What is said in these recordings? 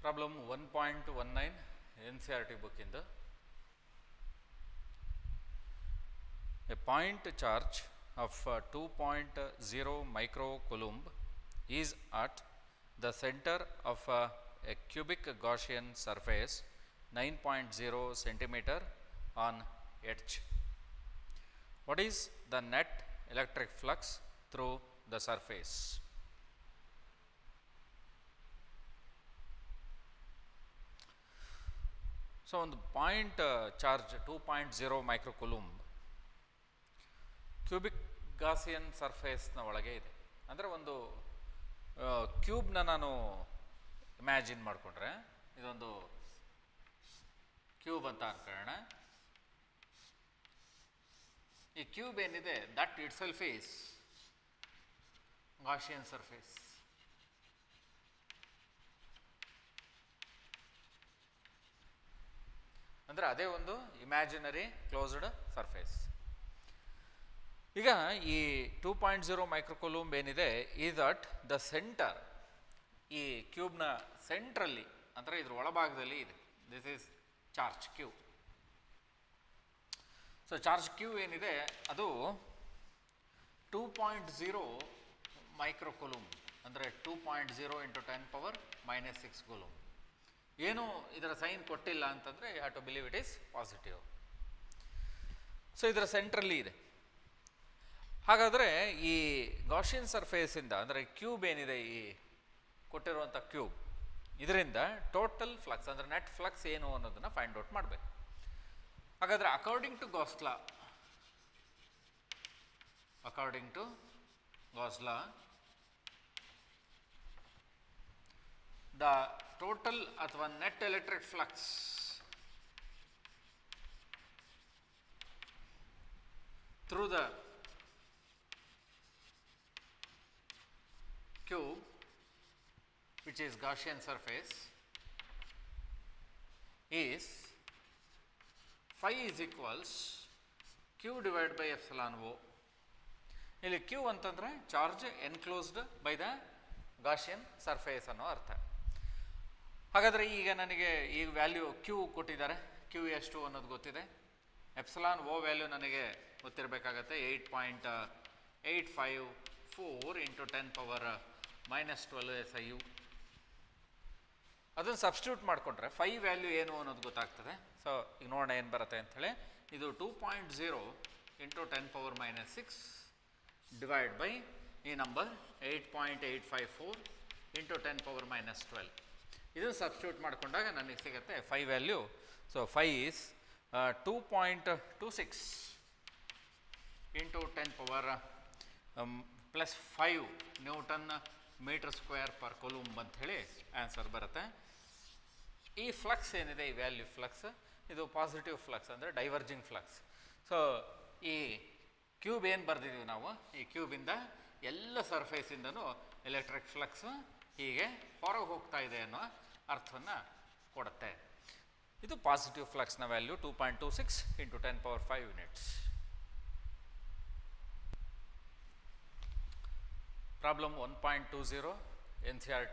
Problem one point one nine N C R T ಬುಕ್ಕಿಂದು a point charge of two point zero micro coulomb is at the centre of a cubic Gaussian surface nine point zero centimetre on edge What is the net electric flux through the surface? So ಒಂದು point charge two point zero microcoulomb cubic Gaussian ಸರ್ಫೇಸ್ನ ಒಳಗೆ ಇದೆ ಅಂದರೆ ಒಂದು ಕ್ಯೂಬ್ನ ನಾನು imagine ಮಾಡಿಕೊಂಡ್ರೆ ಇದೊಂದು cube ಅಂತ ಅನ್ಕೊಳ್ಳೋಣ ಈ ಕ್ಯೂಬ್ ಏನಿದೆ that itself is Gaussian surface ಅಂದರೆ ಅದೇ ಒಂದು ಇಮ್ಯಾಜಿನರಿ ಕ್ಲೋಸ್ಡ್ ಸರ್ಫೇಸ್ ಈಗ ಈ ಟೂ ಪಾಯಿಂಟ್ ಜೀರೋ ಮೈಕ್ರೋಕೊಲೂಂಬ್ ಏನಿದೆ ಈ ದಟ್ ದ ಸೆಂಟರ್ ಈ ಕ್ಯೂಬ್ನ ಸೆಂಟ್ರಲ್ಲಿ ಅಂದರೆ ಇದ್ರ ಒಳಭಾಗದಲ್ಲಿ ಇದೆ this is charge cube so charge Q ಏನಿದೆ ಅದು ಟೂ ಪಾಯಿಂಟ್ ಝೀರೋ ಮೈಕ್ರೋಕೊಲೂಮ್ ಅಂದರೆ two point zero into ten power minus six coulomb ಏನು ಇದರ ಸೈನ್ ಕೊಟ್ಟಿಲ್ಲ ಅಂತಂದರೆ you have to believe it is positive so ಇದರ ಸೆಂಟ್ರಲ್ಲಿ ಇದೆ ಹಾಗಾದರೆ ಈ ಗಾಷಿಯನ್ ಸರ್ಫೇಸಿಂದ ಅಂದರೆ ಕ್ಯೂಬ್ ಏನಿದೆ ಈ ಕೊಟ್ಟಿರುವಂಥ ಕ್ಯೂಬ್ ಇದರಿಂದ ಟೋಟಲ್ ಫ್ಲಕ್ಸ್ ಅಂದರೆ ನೆಟ್ ಫ್ಲಕ್ಸ್ ಏನು ಅನ್ನೋದನ್ನು ಫೈಂಡ್ ಔಟ್ ಮಾಡಬೇಕು ಹಾಗಾದರೆ according to Gauss law according to Gauss law the total ಅಥವಾ net electric flux through the cube which is Gaussian surface is phi is equals q divided by epsilon o ಇಲ್ಲಿ Q ಅಂತಂದರೆ charge enclosed by the Gaussian surface ಅನ್ನೋ ಅರ್ಥ ಹಾಗಾದರೆ ಈಗ ನನಗೆ ಈ value Q ಕೊಟ್ಟಿದ್ದಾರೆ ಕ್ಯೂ ಎಷ್ಟು ಅನ್ನೋದು ಗೊತ್ತಿದೆ ಎಪ್ಸಲಾನ್ ಓ ವ್ಯಾಲ್ಯೂ ನನಗೆ ಗೊತ್ತಿರಬೇಕಾಗತ್ತೆ eight point eight five four into ten power minus twelve S I U ಅದನ್ನು ಸಬ್ಸ್ಟಿಟ್ಯೂಟ್ ಮಾಡಿಕೊಂಡ್ರೆ ಫೈ ವ್ಯಾಲ್ಯೂ ಏನು ಅನ್ನೋದು ಗೊತ್ತಾಗ್ತದೆ ಸೊ ಈಗ ನೋಡೋಣ ಏನು ಬರುತ್ತೆ ಅಂಥೇಳಿ ಇದು two point zero into ten power minus six divide by ಈ number eight point eight five four into ten power minus twelve ಇದನ್ನು ಸಬ್ಸ್ಟಿಟ್ಯೂಟ್ ಮಾಡಿಕೊಂಡಾಗ ನನಗೆ ಸಿಗುತ್ತೆ phi value so phi is two point two six into ten power plus five newton metre square per coulomb ಅಂತ ಹೇಳಿ answer ಬರುತ್ತೆ ಈ flux ಏನಿದೆ ಈ ವ್ಯಾಲ್ಯೂ ಫ್ಲಕ್ಸ್ ಇದು ಪಾಸಿಟಿವ್ ಫ್ಲಕ್ಸ್ ಅಂದರೆ ಡೈವರ್ಜಿಂಗ್ ಫ್ಲಕ್ಸ್ ಸೊ ಈ ಕ್ಯೂಬ್ ಏನು ಬರೆದಿದ್ದೀವಿ ನಾವು ಈ ಕ್ಯೂಬಿಂದ ಎಲ್ಲ ಸರ್ಫೇಸಿಂದನೂ ಎಲೆಕ್ಟ್ರಿಕ್ ಫ್ಲಕ್ಸ್ ಹೀಗೆ ಹೊರಗೆ ಹೋಗ್ತಾ ಇದೆ ಅನ್ನೋ ಅರ್ಥವನ್ನು ಕೊಡುತ್ತೆ ಇದು ಪಾಸಿಟಿವ್ ಫ್ಲಕ್ಸ್ನ value two point two six into ten power five units Problem 1.20 NCRT.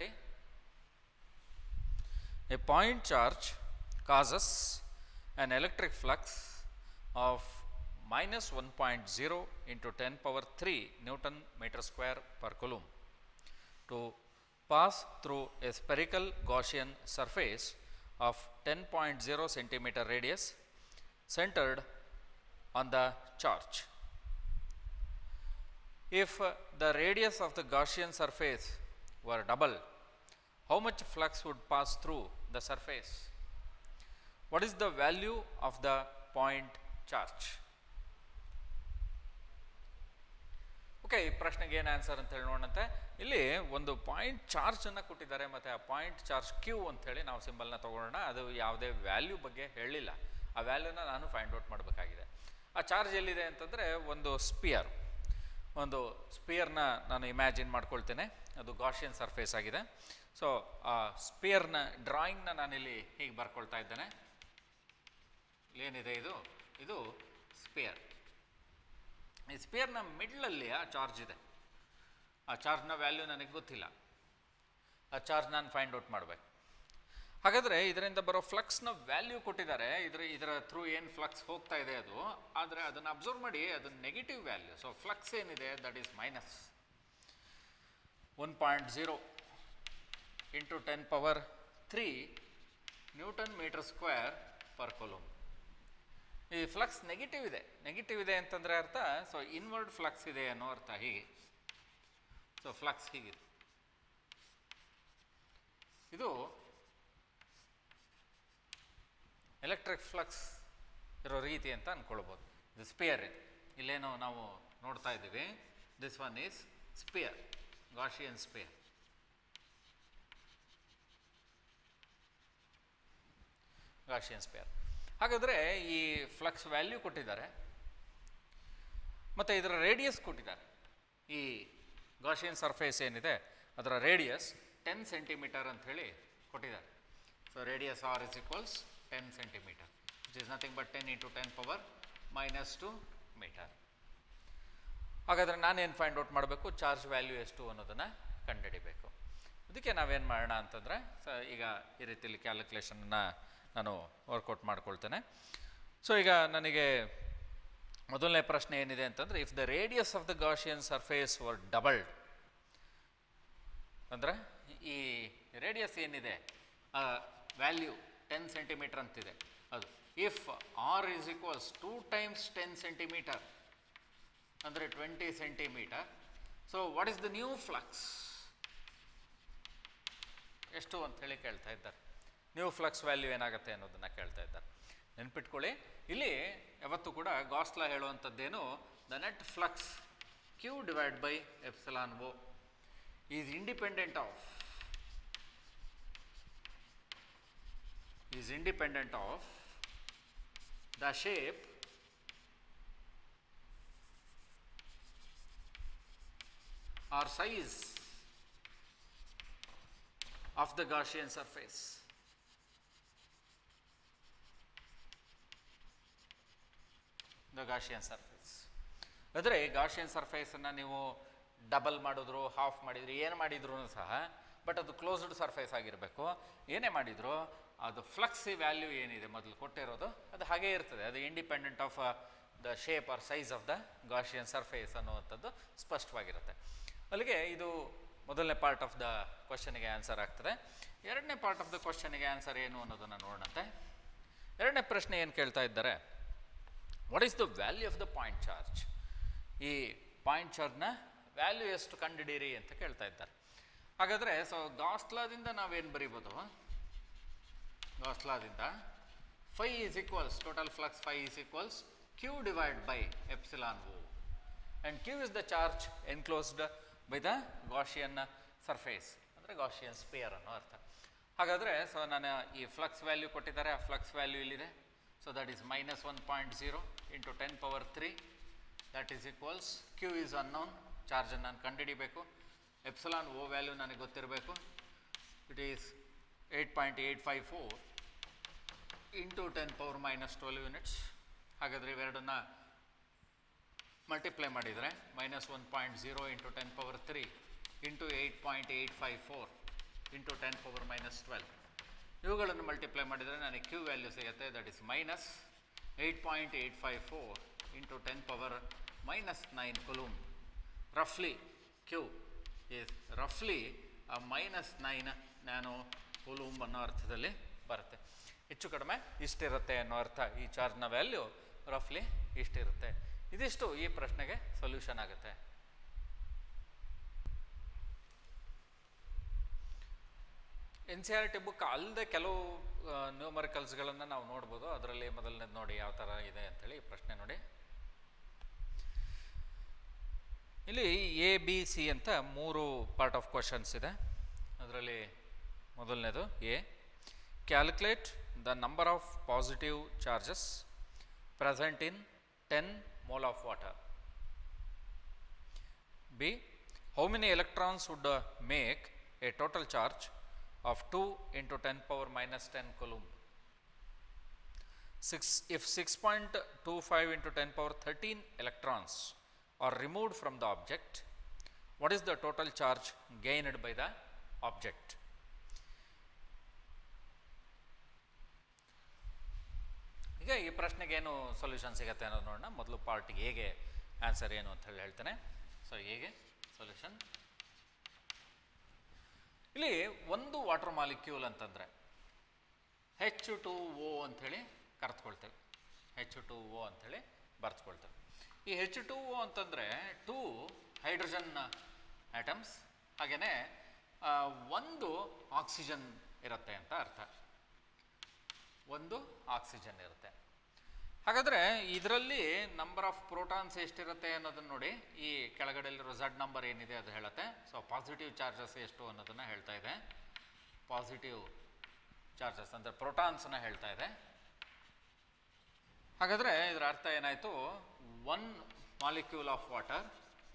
A point charge causes an electric flux of minus 1.0 into 10 power 3 Newton meter square per coulomb to pass through a spherical Gaussian surface of 10.0 centimeter radius centered on the charge. If uh, the radius of the Gaussian surface were double, how much flux would pass through the surface? What is the value of the point charge? Okay ಈ ಪ್ರಶ್ನೆಗೆ ಏನು answer ಅಂತ ಹೇಳಿ ನೋಡಂತೆ ಇಲ್ಲಿ ಒಂದು point ಚಾರ್ಜನ್ನು ಕೊಟ್ಟಿದ್ದಾರೆ ಮತ್ತು ಆ ಪಾಯಿಂಟ್ ಚಾರ್ಜ್ ಕ್ಯೂ ಅಂತೇಳಿ ನಾವು ಸಿಂಬಲ್ನ ತೊಗೊಳ್ಳೋಣ ಅದು ಯಾವುದೇ ವ್ಯಾಲ್ಯೂ ಬಗ್ಗೆ ಹೇಳಿಲ್ಲ ಆ ವ್ಯಾಲ್ಯೂನ ನಾನು ಫೈಂಡ್ ಔಟ್ ಮಾಡಬೇಕಾಗಿದೆ ಆ ಚಾರ್ಜ್ ಎಲ್ಲಿದೆ ಅಂತಂದರೆ ಒಂದು ಸ್ಪಿಯರ್ ಒಂದು ಸ್ಪಿಯರ್ನ ನಾನು ಇಮ್ಯಾಜಿನ್ ಮಾಡ್ಕೊಳ್ತೇನೆ ಅದು ಗಾಷಿಯನ್ ಸರ್ಫೇಸ್ ಆಗಿದೆ ಸೊ ಆ ಸ್ಪಿಯರ್ನ ಡ್ರಾಯಿಂಗ್ನ ನಾನಿಲ್ಲಿ ಹೀಗೆ ಬರ್ಕೊಳ್ತಾ ಇದ್ದೇನೆ ಏನಿದೆ ಇದು ಇದು ಸ್ಪಿಯರ್ ಈ ಸ್ಪಿಯರ್ನ ಮಿಡ್ಲಲ್ಲಿ ಆ ಚಾರ್ಜ್ ಇದೆ ಆ ಚಾರ್ಜ್ನ ವ್ಯಾಲ್ಯೂ ನನಗೆ ಗೊತ್ತಿಲ್ಲ ಆ ಚಾರ್ಜ್ ನಾನು ಫೈಂಡ್ ಔಟ್ ಮಾಡಬೇಕು ಹಾಗಾದರೆ ಇದರಿಂದ ಬರೋ ಫ್ಲಕ್ಸ್ನ ವ್ಯಾಲ್ಯೂ ಕೊಟ್ಟಿದ್ದಾರೆ ಇದರ ಇದರ ಥ್ರೂ ಏನು ಫ್ಲಕ್ಸ್ ಹೋಗ್ತಾ ಇದೆ ಅದು ಆದರೆ ಅದನ್ನು ಅಬ್ಸರ್ವ್ ಮಾಡಿ ಅದು ನೆಗೆಟಿವ್ ವ್ಯಾಲ್ಯೂ ಸೊ ಫ್ಲಕ್ಸ್ ಏನಿದೆ that is minus one point zero into ten power three newton metre square per coulomb ಈ ಫ್ಲಕ್ಸ್ ನೆಗೆಟಿವ್ ಇದೆ ನೆಗೆಟಿವ್ ಇದೆ ಅಂತಂದರೆ ಅರ್ಥ ಸೊ ಇನ್ವರ್ಡ್ ಫ್ಲಕ್ಸ್ ಇದೆ ಅನ್ನೋ ಅರ್ಥ ಹೀಗೆ ಸೊ ಫ್ಲಕ್ಸ್ ಹೀಗಿದೆ ಇದು ಎಲೆಕ್ಟ್ರಿಕ್ ಫ್ಲಕ್ಸ್ ಇರೋ ರೀತಿ ಅಂತ ಅಂದ್ಕೊಳ್ಬೋದು ಇದು ಸ್ಪಿಯರ್ ಇದು ಇಲ್ಲೇನೋ ನಾವು ನೋಡ್ತಾ ಇದ್ದೀವಿ this one is sphere Gaussian sphere Gaussian sphere ಹಾಗಾದರೆ ಈ ಫ್ಲಕ್ಸ್ ವ್ಯಾಲ್ಯೂ ಕೊಟ್ಟಿದ್ದಾರೆ ಮತ್ತು ಇದರ ರೇಡಿಯಸ್ ಕೊಟ್ಟಿದ್ದಾರೆ ಈ ಗಾಶಿಯನ್ ಸರ್ಫೇಸ್ ಏನಿದೆ ಅದರ ರೇಡಿಯಸ್ ಟೆನ್ ಸೆಂಟಿಮೀಟರ್ ಅಂತ ಹೇಳಿ ಕೊಟ್ಟಿದ್ದಾರೆ so radius R is equals ten centimetre which is nothing but ten into ten power minus two metre ಹಾಗಾದರೆ ನಾನೇನು ಫೈಂಡ್ ಔಟ್ ಮಾಡಬೇಕು ಚಾರ್ಜ್ ವ್ಯಾಲ್ಯೂ ಎಷ್ಟು ಅನ್ನೋದನ್ನು ಕಂಡುಹಿಡಿಬೇಕು ಅದಕ್ಕೆ ನಾವೇನು ಮಾಡೋಣ ಅಂತಂದರೆ ಸ ಈಗ ಈ ರೀತಿಯಲ್ಲಿ ಕ್ಯಾಲ್ಕುಲೇಷನನ್ನು ನಾನು ವರ್ಕೌಟ್ ಮಾಡ್ಕೊಳ್ತೇನೆ ಸೊ ಈಗ ನನಗೆ ಮೊದಲನೇ ಪ್ರಶ್ನೆ ಏನಿದೆ ಅಂತಂದರೆ if the radius of the Gaussian surface were doubled ಅಂದರೆ ಈ ರೇಡಿಯಸ್ ಏನಿದೆ ವ್ಯಾಲ್ಯೂ ಟೆನ್ ಸೆಂಟಿಮೀಟರ್ ಅಂತಿದೆ ಅದು if R is equals two times ten centimetre ಅಂದರೆ twenty centimetre so what is the new flux ಎಷ್ಟು ಅಂಥೇಳಿ ಕೇಳ್ತಾ ಇದ್ದಾರೆ ನ್ಯೂ ಫ್ಲಕ್ಸ್ ವ್ಯಾಲ್ಯೂ ಏನಾಗುತ್ತೆ ಅನ್ನೋದನ್ನು ಕೇಳ್ತಾ ಇದ್ದಾರೆ ನೆನ್ಪಿಟ್ಕೊಳ್ಳಿ ಇಲ್ಲಿ ಯಾವತ್ತೂ ಕೂಡ ಗಾಸ್ಲಾ ಹೇಳುವಂಥದ್ದೇನು the net flux Q divide by epsilon O is independent of is independent of the shape or size of the Gaussian surface. The Gaussian surface. ಅಂದರೆ ಗಾಷಿಯನ್ ಸರ್ಫೇಸನ್ನು ನೀವು ಡಬಲ್ ಮಾಡಿದ್ರು ಹಾಫ್ ಮಾಡಿದ್ರು ಏನು ಮಾಡಿದ್ರು ಸಹ ಬಟ್ ಅದು ಕ್ಲೋಸ್ಡ್ ಸರ್ಫೇಸ್ ಆಗಿರಬೇಕು ಏನೇ ಮಾಡಿದ್ರು ಅದು ಫ್ಲಕ್ಸ್ ವ್ಯಾಲ್ಯೂ ಏನಿದೆ ಮೊದಲು ಕೊಟ್ಟಿರೋದು ಅದು ಹಾಗೇ ಇರ್ತದೆ ಅದು independent of the shape or size of the Gaussian surface ಅನ್ನುವಂಥದ್ದು ಸ್ಪಷ್ಟವಾಗಿರುತ್ತೆ ಅಲ್ಲಿಗೆ ಇದು ಮೊದಲನೇ ಪಾರ್ಟ್ ಆಫ್ ದ ಕ್ವಶನಿಗೆ ಆನ್ಸರ್ ಆಗ್ತದೆ ಎರಡನೇ ಪಾರ್ಟ್ ಆಫ್ ದ ಕ್ವಶನಿಗೆ ಆನ್ಸರ್ ಏನು ಅನ್ನೋದನ್ನು ನೋಡೋಣಂತೆ ಎರಡನೇ ಪ್ರಶ್ನೆ ಏನು ಕೇಳ್ತಾ ಇದ್ದಾರೆ what is the value of the point charge ಈ ಪಾಯಿಂಟ್ ಚಾರ್ಜ್ನ ವ್ಯಾಲ್ಯೂ ಎಷ್ಟು ಕಂಡುಹಿಡೀರಿ ಅಂತ ಕೇಳ್ತಾ ಇದ್ದಾರೆ ಹಾಗಾದರೆ ಸೊ ಗಾಸ್ಲಾದಿಂದ ನಾವೇನು ಬರಿಬೋದು ಗಾಸ್ಲಾದಿಂದ phi is equals total flux phi is equals Q divide by epsilon O and Q is the charge enclosed by the Gaussian surface ಅಂದರೆ ಗಾಷಿಯನ್ ಸ್ಪಿಯರ್ ಅನ್ನೋ ಅರ್ಥ ಹಾಗಾದರೆ ಸೊ ನಾನು ಈ ಫ್ಲಕ್ಸ್ ವ್ಯಾಲ್ಯೂ ಕೊಟ್ಟಿದ್ದಾರೆ ಆ ಫ್ಲಕ್ಸ್ ವ್ಯಾಲ್ಯೂ ಇಲ್ಲಿದೆ so that is minus one point zero into ten power three that is equals Q is unknown ಚಾರ್ಜನ್ನು ನಾನು ಕಂಡುಹಿಡಿಬೇಕು ಎಪ್ಸಲಾನ್ ಓ ವ್ಯಾಲ್ಯೂ ನನಗೆ ಗೊತ್ತಿರಬೇಕು it is eight point eight five four into ten power minus twelve units ಹಾಗಾದರೆ ಇವೆರಡನ್ನ multiply ಮಾಡಿದರೆ minus one point zero into ten power three into eight point eight five four into ten power minus twelve ಇವುಗಳನ್ನು multiply ಮಾಡಿದರೆ ನನಗೆ Q value ಸಿಗುತ್ತೆ that is minus eight point eight five four into ten power minus nine ಕುಲೂಮ್ ರಫ್ಲಿ Q is ರಫ್ಲಿ minus nine nano ಕುಲೂಮ್ ಅನ್ನೋ ಅರ್ಥದಲ್ಲಿ ಬರುತ್ತೆ ಹೆಚ್ಚು ಕಡಿಮೆ ಇಷ್ಟಿರುತ್ತೆ ಅನ್ನೋ ಅರ್ಥ ಈ ಚಾರ್ಜ್ನ ವ್ಯಾಲ್ಯೂ ರಫ್ಲಿ ಇಷ್ಟಿರುತ್ತೆ ಇದಿಷ್ಟು ಈ ಪ್ರಶ್ನೆಗೆ ಸೊಲ್ಯೂಷನ್ ಆಗುತ್ತೆ N C R T book ಅಲ್ಲದೆ ಕೆಲವು ನ್ಯೂಮರಿಕಲ್ಸ್ಗಳನ್ನು ನಾವು ನೋಡ್ಬೋದು ಅದರಲ್ಲಿ ಮೊದಲನೇದು ನೋಡಿ ಯಾವ ಥರ ಇದೆ ಅಂತೇಳಿ ಈ ಪ್ರಶ್ನೆ ನೋಡಿ ಇಲ್ಲಿ ಎ ಬಿ ಸಿ ಅಂತ ಮೂರು ಪಾರ್ಟ್ ಆಫ್ ಕ್ವಶನ್ಸ್ ಇದೆ ಅದರಲ್ಲಿ ಮೊದಲನೇದು A calculate the number of positive charges present in ten mole of water B how many electrons would make a total charge of 2 into 10 power minus 10 coulomb. 6, if 6.25 into 10 power 13 electrons are removed from the object, what is the total charge gained by the object? ಈಗ ಈ ಪ್ರಶ್ನೆಗೆ ಏನು solution ಸಿಗುತ್ತೆ ಅನ್ನೋದು ನೋಡೋಣ ಮೊದಲು ಪಾರ್ಟಿಗೆ ಹೇಗೆ ಆನ್ಸರ್ ಏನು ಅಂತ ಹೇಳಿ ಹೇಳ್ತೇನೆ ಸೊ ಹೇಗೆ ಸೊಲ್ಯೂಷನ್ ಇಲ್ಲಿ ಒಂದು ವಾಟರ್ ಮಾಲಿಕ್ಯೂಲ್ ಅಂತಂದರೆ ಹೆಚ್ ಟು ಓ ಅಂಥೇಳಿ ಕರೆದುಕೊಳ್ತೇವೆ ಹೆಚ್ ಟು ಓ ಅಂಥೇಳಿ ಬರೆದುಕೊಳ್ತೇವೆ ಈ ಹೆಚ್ ಟು ಓ ಅಂತಂದರೆ ಟೂ ಹೈಡ್ರೋಜನ್ ಆಟಮ್ಸ್ ಹಾಗೆಯೇ ಒಂದು ಆಕ್ಸಿಜನ್ ಇರುತ್ತೆ ಅಂತ ಅರ್ಥ ಒಂದು ಆಕ್ಸಿಜನ್ ಇರುತ್ತೆ ಹಾಗಾದರೆ ಇದರಲ್ಲಿ ನಂಬರ್ ಆಫ್ ಪ್ರೋಟಾನ್ಸ್ ಎಷ್ಟಿರುತ್ತೆ ಅನ್ನೋದನ್ನು ನೋಡಿ ಈ ಕೆಳಗಡೆಯಲ್ಲಿರೋ ಝಡ್ ನಂಬರ್ ಏನಿದೆ ಅದು ಹೇಳುತ್ತೆ ಸೊ ಪಾಸಿಟಿವ್ ಚಾರ್ಜಸ್ ಎಷ್ಟು ಅನ್ನೋದನ್ನು ಹೇಳ್ತಾ ಇದೆ ಪಾಸಿಟಿವ್ ಚಾರ್ಜಸ್ ಅಂದರೆ ಪ್ರೋಟಾನ್ಸ್ನ ಹೇಳ್ತಾ ಇದೆ ಹಾಗಾದರೆ ಇದರ ಅರ್ಥ ಏನಾಯಿತು one molecule of water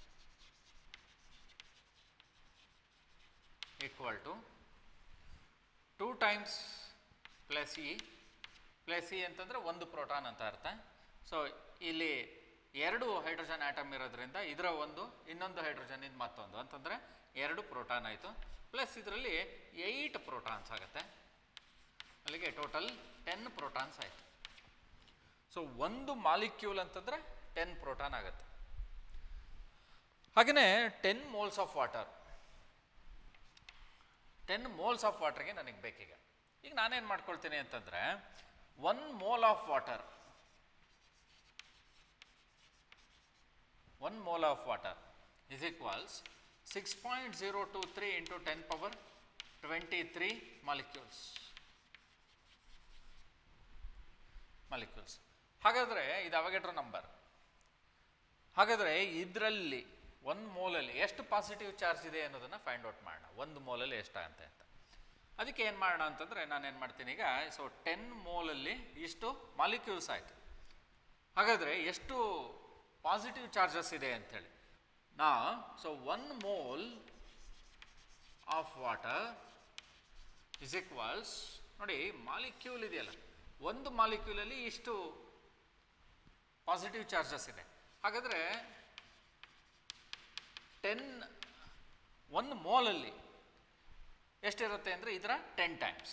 equal to two times plus E plus E ಅಂತಂದರೆ ಒಂದು ಪ್ರೋಟಾನ್ ಅಂತ ಅರ್ಥ ಸೊ ಇಲ್ಲಿ ಎರಡು ಹೈಡ್ರೋಜನ್ ಆಟಮ್ ಇರೋದ್ರಿಂದ ಇದರ ಒಂದು ಇನ್ನೊಂದು ಹೈಡ್ರೋಜನ್ ಇದು ಮತ್ತೊಂದು ಅಂತಂದರೆ ಎರಡು ಪ್ರೋಟಾನ್ ಆಯಿತು ಪ್ಲಸ್ ಇದರಲ್ಲಿ ಏಯ್ಟ್ ಪ್ರೋಟಾನ್ಸ್ ಆಗುತ್ತೆ ಅಲ್ಲಿಗೆ ಟೋಟಲ್ ಟೆನ್ ಪ್ರೋಟಾನ್ಸ್ ಆಯಿತು ಸೊ ಒಂದು ಮಾಲಿಕ್ಯೂಲ್ ಅಂತಂದರೆ ಟೆನ್ ಪ್ರೋಟಾನ್ ಆಗುತ್ತೆ ಹಾಗೆಯೇ ten moles of water ten moles of ವಾಟರ್ಗೆ ನನಗೆ ಬೇಕೀಗ ಈಗ ನಾನೇನು ಮಾಡ್ಕೊಳ್ತೀನಿ ಅಂತಂದರೆ one mole of water one mole of water is equals six point zero two three into ten power twenty three molecules molecules ಹಾಗಾದರೆ ಇದು ಅವಗೆಟ್ರೋ ನಂಬರ್ ಹಾಗಾದರೆ ಇದರಲ್ಲಿ ಒಂದು ಮೋಲಲ್ಲಿ ಎಷ್ಟು ಪಾಸಿಟಿವ್ ಚಾರ್ಜ್ ಇದೆ ಅನ್ನೋದನ್ನು ಫೈಂಡ್ ಔಟ್ ಮಾಡೋಣ ಒಂದು ಮೋಲಲ್ಲಿ ಎಷ್ಟಾಗಂತೆ ಅಂತ ಅದಕ್ಕೆ ಏನು ಮಾಡೋಣ ಅಂತಂದರೆ ನಾನೇನು ಮಾಡ್ತೀನಿ ಈಗ ಸೊ ಟೆನ್ ಮೋಲಲ್ಲಿ ಇಷ್ಟು ಮಾಲಿಕ್ಯೂಲ್ಸ್ ಆಯಿತು ಹಾಗಾದರೆ ಎಷ್ಟು ಪಾಸಿಟಿವ್ ಚಾರ್ಜಸ್ ಇದೆ ಅಂಥೇಳಿ ನಾ so one mole of water is equals ನೋಡಿ ಮಾಲಿಕ್ಯೂಲ್ ಇದೆಯಲ್ಲ ಒಂದು ಮಾಲಿಕ್ಯೂಲಲ್ಲಿ ಇಷ್ಟು ಪಾಸಿಟಿವ್ ಚಾರ್ಜಸ್ ಇದೆ ಹಾಗಾದರೆ ಟೆನ್ ಒಂದು ಮೋಲಲ್ಲಿ ಎಷ್ಟಿರುತ್ತೆ ಅಂದರೆ ಇದರ ಟೆನ್ ಟೈಮ್ಸ್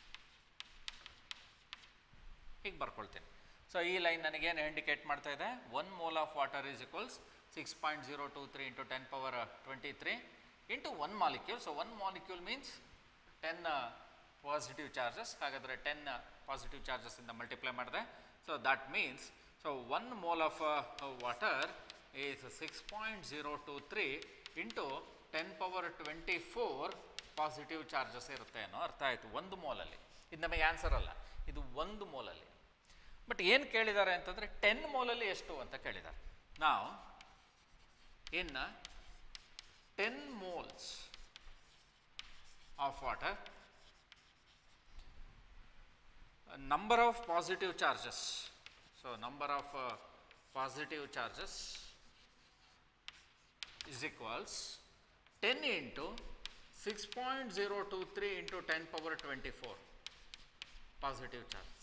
ಹೀಗೆ ಬರ್ಕೊಳ್ತೇನೆ ಸೊ ಈ ಲೈನ್ ನನಗೇನು ಇಂಡಿಕೇಟ್ ಮಾಡ್ತಾ ಇದೆ one mole of water is equals six point zero two three into ten power twenty three into one molecule so one molecule means ten positive charges ಹಾಗಾದರೆ ten positive ಚಾರ್ಜಸ್ಸಿಂದ multiply ಮಾಡಿದೆ so that means so one mole of water is six point zero two three into ten power twenty four positive charges ಇರುತ್ತೆ ಅನ್ನೋ ಅರ್ಥ ಆಯಿತು ಒಂದು ಮೋಲಲ್ಲಿ ಇದು ನಮಗೆ ಆನ್ಸರ್ ಅಲ್ಲ ಇದು ಒಂದು ಮೋಲಲ್ಲಿ ಬಟ್ ಏನು ಕೇಳಿದ್ದಾರೆ ಅಂತಂದರೆ ಟೆನ್ ಮೋಲಲ್ಲಿ ಎಷ್ಟು ಅಂತ ಕೇಳಿದ್ದಾರೆ ನಾವು ಇನ್ನು ten moles of water number of positive charges. So, number of uh, positive charges is equals 10 into 6.023 into 10 power 24 positive charges.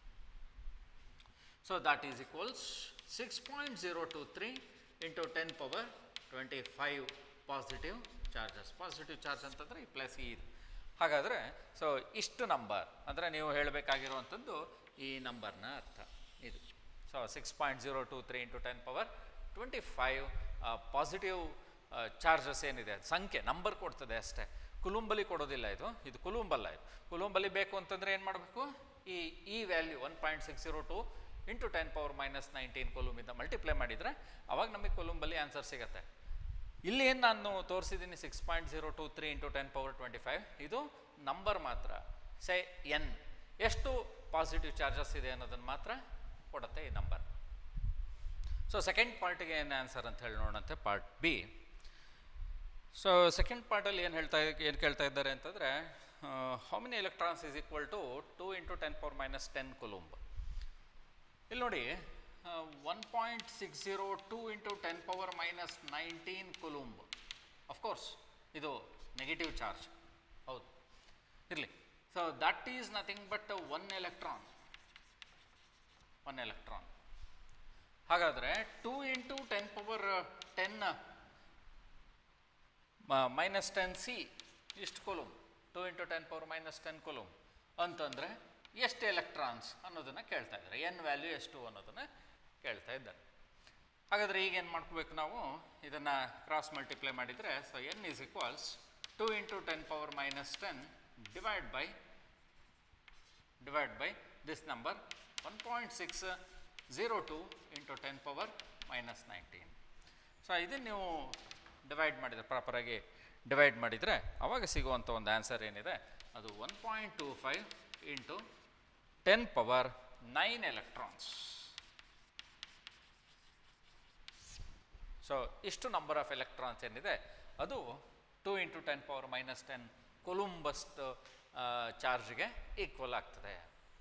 So, that is equals 6.023 into 10 power 25 positive charges positive charge ಅಂತಂದರೆ ಈ plus ಈ ಇದು ಹಾಗಾದರೆ so ಇಷ್ಟು number ಅಂದರೆ ನೀವು ಹೇಳಬೇಕಾಗಿರುವಂಥದ್ದು ಈ ನಂಬರ್ನ ಅರ್ಥ ಇದು so six point zero two three into ten power twenty five positive charges ಏನಿದೆ ಅದು ಸಂಖ್ಯೆ ನಂಬರ್ ಕೊಡ್ತದೆ ಅಷ್ಟೇ ಕುಲುಂಬಲಿ ಕೊಡೋದಿಲ್ಲ ಇದು ಇದು ಕುಲುಂಬಲ್ಲ ಇದು ಕುಲುಂಬಲಿ ಬೇಕು ಅಂತಂದರೆ ಏನು ಮಾಡಬೇಕು ಈ ಈ value one point six zero two into ten power minus nineteen ಕೊಲುಂಬಿಂದ ಮಲ್ಟಿಪ್ಲೈ ಮಾಡಿದರೆ ಅವಾಗ ನಮಗೆ ಕೊಲುಂಬಲ್ಲಿ ಆನ್ಸರ್ ಸಿಗುತ್ತೆ ಇಲ್ಲಿ ಏನು ನಾನು ತೋರಿಸಿದ್ದೀನಿ six point zero two three into ten power twenty five ಇದು ನಂಬರ್ ಮಾತ್ರ ಸೆ ಎನ್ ಎಷ್ಟು ಪಾಸಿಟಿವ್ ಚಾರ್ಜಸ್ ಇದೆ ಅನ್ನೋದನ್ನು ಮಾತ್ರ ಕೊಡುತ್ತೆ ಈ ನಂಬರ್ ಸೊ ಸೆಕೆಂಡ್ ಪಾರ್ಟಿಗೆ ಏನು ಆನ್ಸರ್ ಅಂತ ಹೇಳಿ ನೋಡೋಣಂತೆ ಪಾರ್ಟ್ ಬಿ ಸೊ ಸೆಕೆಂಡ್ ಪಾರ್ಟಲ್ಲಿ ಏನು ಹೇಳ್ತಾ ಏನು ಕೇಳ್ತಾ ಇದ್ದಾರೆ ಅಂತಂದರೆ how many electrons is equal to two into ten power minus ten coulomb ಇಲ್ಲಿ ನೋಡಿ one point six zero two into ten power minus nineteen coulomb of course ಇದು ನೆಗೆಟಿವ್ ಚಾರ್ಜ್ ಹೌದು ಇರಲಿ so that is nothing but one electron one electron ಹಾಗಾದರೆ two into ten power ten minus ten C ಇಷ್ಟು coulomb two into ten power minus ten coulomb ಅಂತಂದರೆ ಎಷ್ಟು electrons ಅನ್ನೋದನ್ನು ಕೇಳ್ತಾ ಇದ್ದಾರೆ ಎನ್ ವ್ಯಾಲ್ಯೂ ಎಷ್ಟು ಅನ್ನೋದನ್ನು ಕೇಳ್ತಾ ಇದ್ದಾರೆ ಹಾಗಾದರೆ ಈಗ ಏನು ಮಾಡ್ಕೋಬೇಕು ನಾವು ಇದನ್ನು ಕ್ರಾಸ್ ಮಲ್ಟಿಪ್ಲೈ ಮಾಡಿದರೆ so N is equals to into ten power minus ten divide by divide by this number one point six zero two into ten power minus nineteen so ಇದನ್ನು ನೀವು ಡಿವೈಡ್ ಮಾಡಿದರೆ ಪ್ರಾಪರಾಗಿ ಡಿವೈಡ್ ಮಾಡಿದರೆ ಅವಾಗ ಸಿಗುವಂಥ ಒಂದು answer ಏನಿದೆ ಅದು one point two five into ten power nine electrons so ಇಷ್ಟು ನಂಬರ್ ಆಫ್ ಎಲೆಕ್ಟ್ರಾನ್ಸ್ ಏನಿದೆ ಅದು two into ten power minus ten coulombs ಚಾರ್ಜ್ಗೆ ಈಕ್ವಲ್ ಆಗ್ತದೆ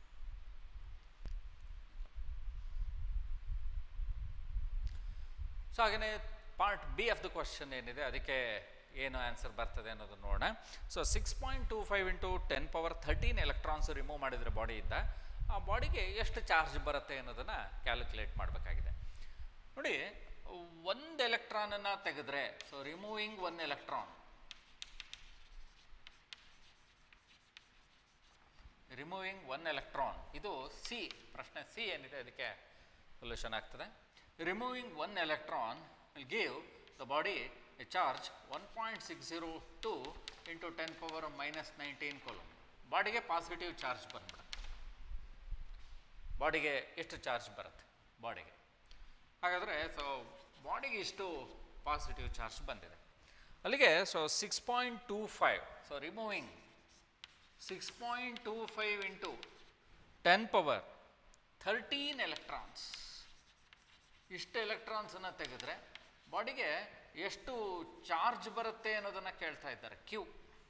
ಸೊ ಹಾಗೆಯೇ part B of the question ಏನಿದೆ ಅದಕ್ಕೆ ಏನು ಆನ್ಸರ್ ಬರ್ತದೆ ಅನ್ನೋದನ್ನು ನೋಡೋಣ so six point two five into ten power thirteen electrons remove ಮಾಡಿದರೆ ಬಾಡಿಯಿಂದ ಆ ಬಾಡಿಗೆ ಎಷ್ಟು ಚಾರ್ಜ್ ಬರುತ್ತೆ ಅನ್ನೋದನ್ನು ಕ್ಯಾಲ್ಕುಲೇಟ್ ಮಾಡಬೇಕಾಗಿದೆ ನೋಡಿ ಒಂದು ಎಲೆಕ್ಟ್ರಾನನ್ನು ತೆಗೆದ್ರೆ so removing one electron removing one electron ಇದು ಸಿ ಪ್ರಶ್ನೆ ಸಿ ಏನಿದೆ ಅದಕ್ಕೆ ಸೊಲ್ಯೂಷನ್ ಆಗ್ತದೆ removing one electron will give the body a charge one point six zero two into ten power minus nineteen coulomb ಬಾಡಿಗೆ ಪಾಸಿಟಿವ್ ಚಾರ್ಜ್ ಬಂದ್ಬಿಡುತ್ತೆ ಬಾಡಿಗೆ ಎಷ್ಟು charge ಬರುತ್ತೆ ಬಾಡಿಗೆ ಹಾಗಾದರೆ ಸೊ ಬಾಡಿಗೆ ಇಷ್ಟು ಪಾಸಿಟಿವ್ ಚಾರ್ಜ್ ಬಂದಿದೆ ಅಲ್ಲಿಗೆ so six point two five so removing six point two five into ten power thirteen electrons ಇಷ್ಟು ಎಲೆಕ್ಟ್ರಾನ್ಸನ್ನು ತೆಗೆದ್ರೆ ಬಾಡಿಗೆ ಎಷ್ಟು ಚಾರ್ಜ್ ಬರುತ್ತೆ ಅನ್ನೋದನ್ನು ಕೇಳ್ತಾ ಇದ್ದಾರೆ ಕ್ಯೂ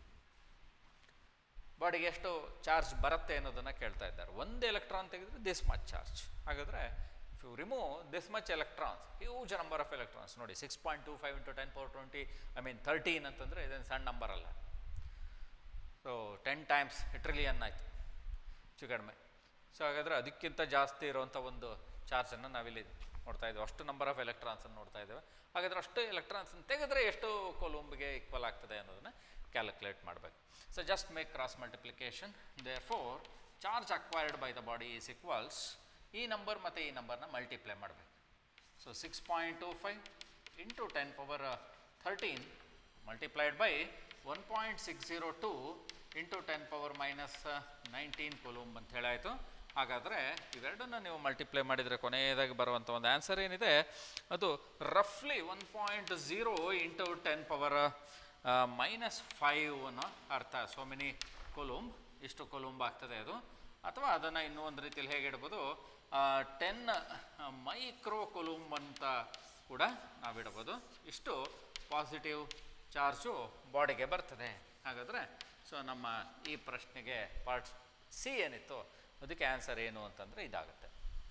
ಬಾಡಿಗೆ ಎಷ್ಟು ಚಾರ್ಜ್ ಬರುತ್ತೆ ಅನ್ನೋದನ್ನು ಕೇಳ್ತಾ ಇದ್ದಾರೆ ಒಂದು ಎಲೆಕ್ಟ್ರಾನ್ ತೆಗೆದ್ರೆ ದಿಸ್ ಮಚ್ ಚಾರ್ಜ್ ಹಾಗಾದರೆ if you remove this much electrons huge number of electrons ನೋಡಿ six point two five into ten power twenty I mean thirteen ಅಂತಂದರೆ ಇದೇನು ಸಣ್ಣ ನಂಬರ್ ಅಲ್ಲ ಸೊ ಟೆನ್ ಟೈಮ್ಸ್ ಟ್ರಿಲಿಯನ್ ಆಯಿತು ಹೆಚ್ಚು ಕಡಿಮೆ ಸೊ ಹಾಗಾದರೆ ಅದಕ್ಕಿಂತ ಜಾಸ್ತಿ ಇರುವಂಥ ಒಂದು ಚಾರ್ಜನ್ನು ನಾವಿಲ್ಲಿ ನೋಡ್ತಾ ಇದ್ದೇವೆ ಅಷ್ಟು ನಂಬರ್ ಆಫ್ ಎಲೆಕ್ಟ್ರಾನ್ಸನ್ನು ನೋಡ್ತಾ ಇದ್ದೇವೆ ಹಾಗಾದರೆ ಅಷ್ಟು ಎಲೆಕ್ಟ್ರಾನ್ಸನ್ನು ತೆಗೆದ್ರೆ ಎಷ್ಟು ಕೊಲುಂಬ್ಗೆ ಈಕ್ವಲ್ ಆಗ್ತದೆ ಅನ್ನೋದನ್ನು ಕ್ಯಾಲ್ಕುಲೇಟ್ ಮಾಡಬೇಕು so just make cross multiplication therefore charge acquired by the body is equals ಈ ನಂಬರ್ ಮತ್ತು ಈ ನಂಬರ್ನ ಮಲ್ಟಿಪ್ಲೈ ಮಾಡಬೇಕು so six point two five into ten power thirteen multiplied by one point six zero two into ten power minus nineteen coulomb ಅಂತ ಹೇಳಾಯಿತು ಹಾಗಾದರೆ ಇವೆರಡನ್ನು ನೀವು ಮಲ್ಟಿಪ್ಲೈ ಮಾಡಿದರೆ ಕೊನೆಯದಾಗಿ ಬರುವಂಥ ಒಂದು ಆನ್ಸರ್ ಏನಿದೆ ಅದು ರಫ್ಲಿ one point zero into ten power minus five ಅನ್ನೋ ಅರ್ಥ ಸೋ ಮೆನಿ ಕೊಲೂಂಬ್ ಇಷ್ಟು ಕೊಲೂಂಬ್ ಆಗ್ತದೆ ಅದು ಅಥವಾ ಅದನ್ನು ಇನ್ನೂ ಒಂದು ರೀತಿಯಲ್ಲಿ ಹೇಗೆ ಇಡ್ಬೋದು ಟೆನ್ ಮೈಕ್ರೋ ಕೊಲೂಂಬ್ ಅಂತ ಕೂಡ ನಾವಿಡ್ಬೋದು ಇಷ್ಟು ಪಾಸಿಟಿವ್ ಚಾರ್ಜು ಬಾಡಿಗೆ ಬರ್ತದೆ ಹಾಗಾದರೆ ಸೊ ನಮ್ಮ ಈ ಪ್ರಶ್ನೆಗೆ ಪಾರ್ಟ್ ಸಿ ಏನಿತ್ತು ಅದಕ್ಕೆ ಆನ್ಸರ್ ಏನು ಅಂತಂದರೆ ಇದಾಗುತ್ತೆ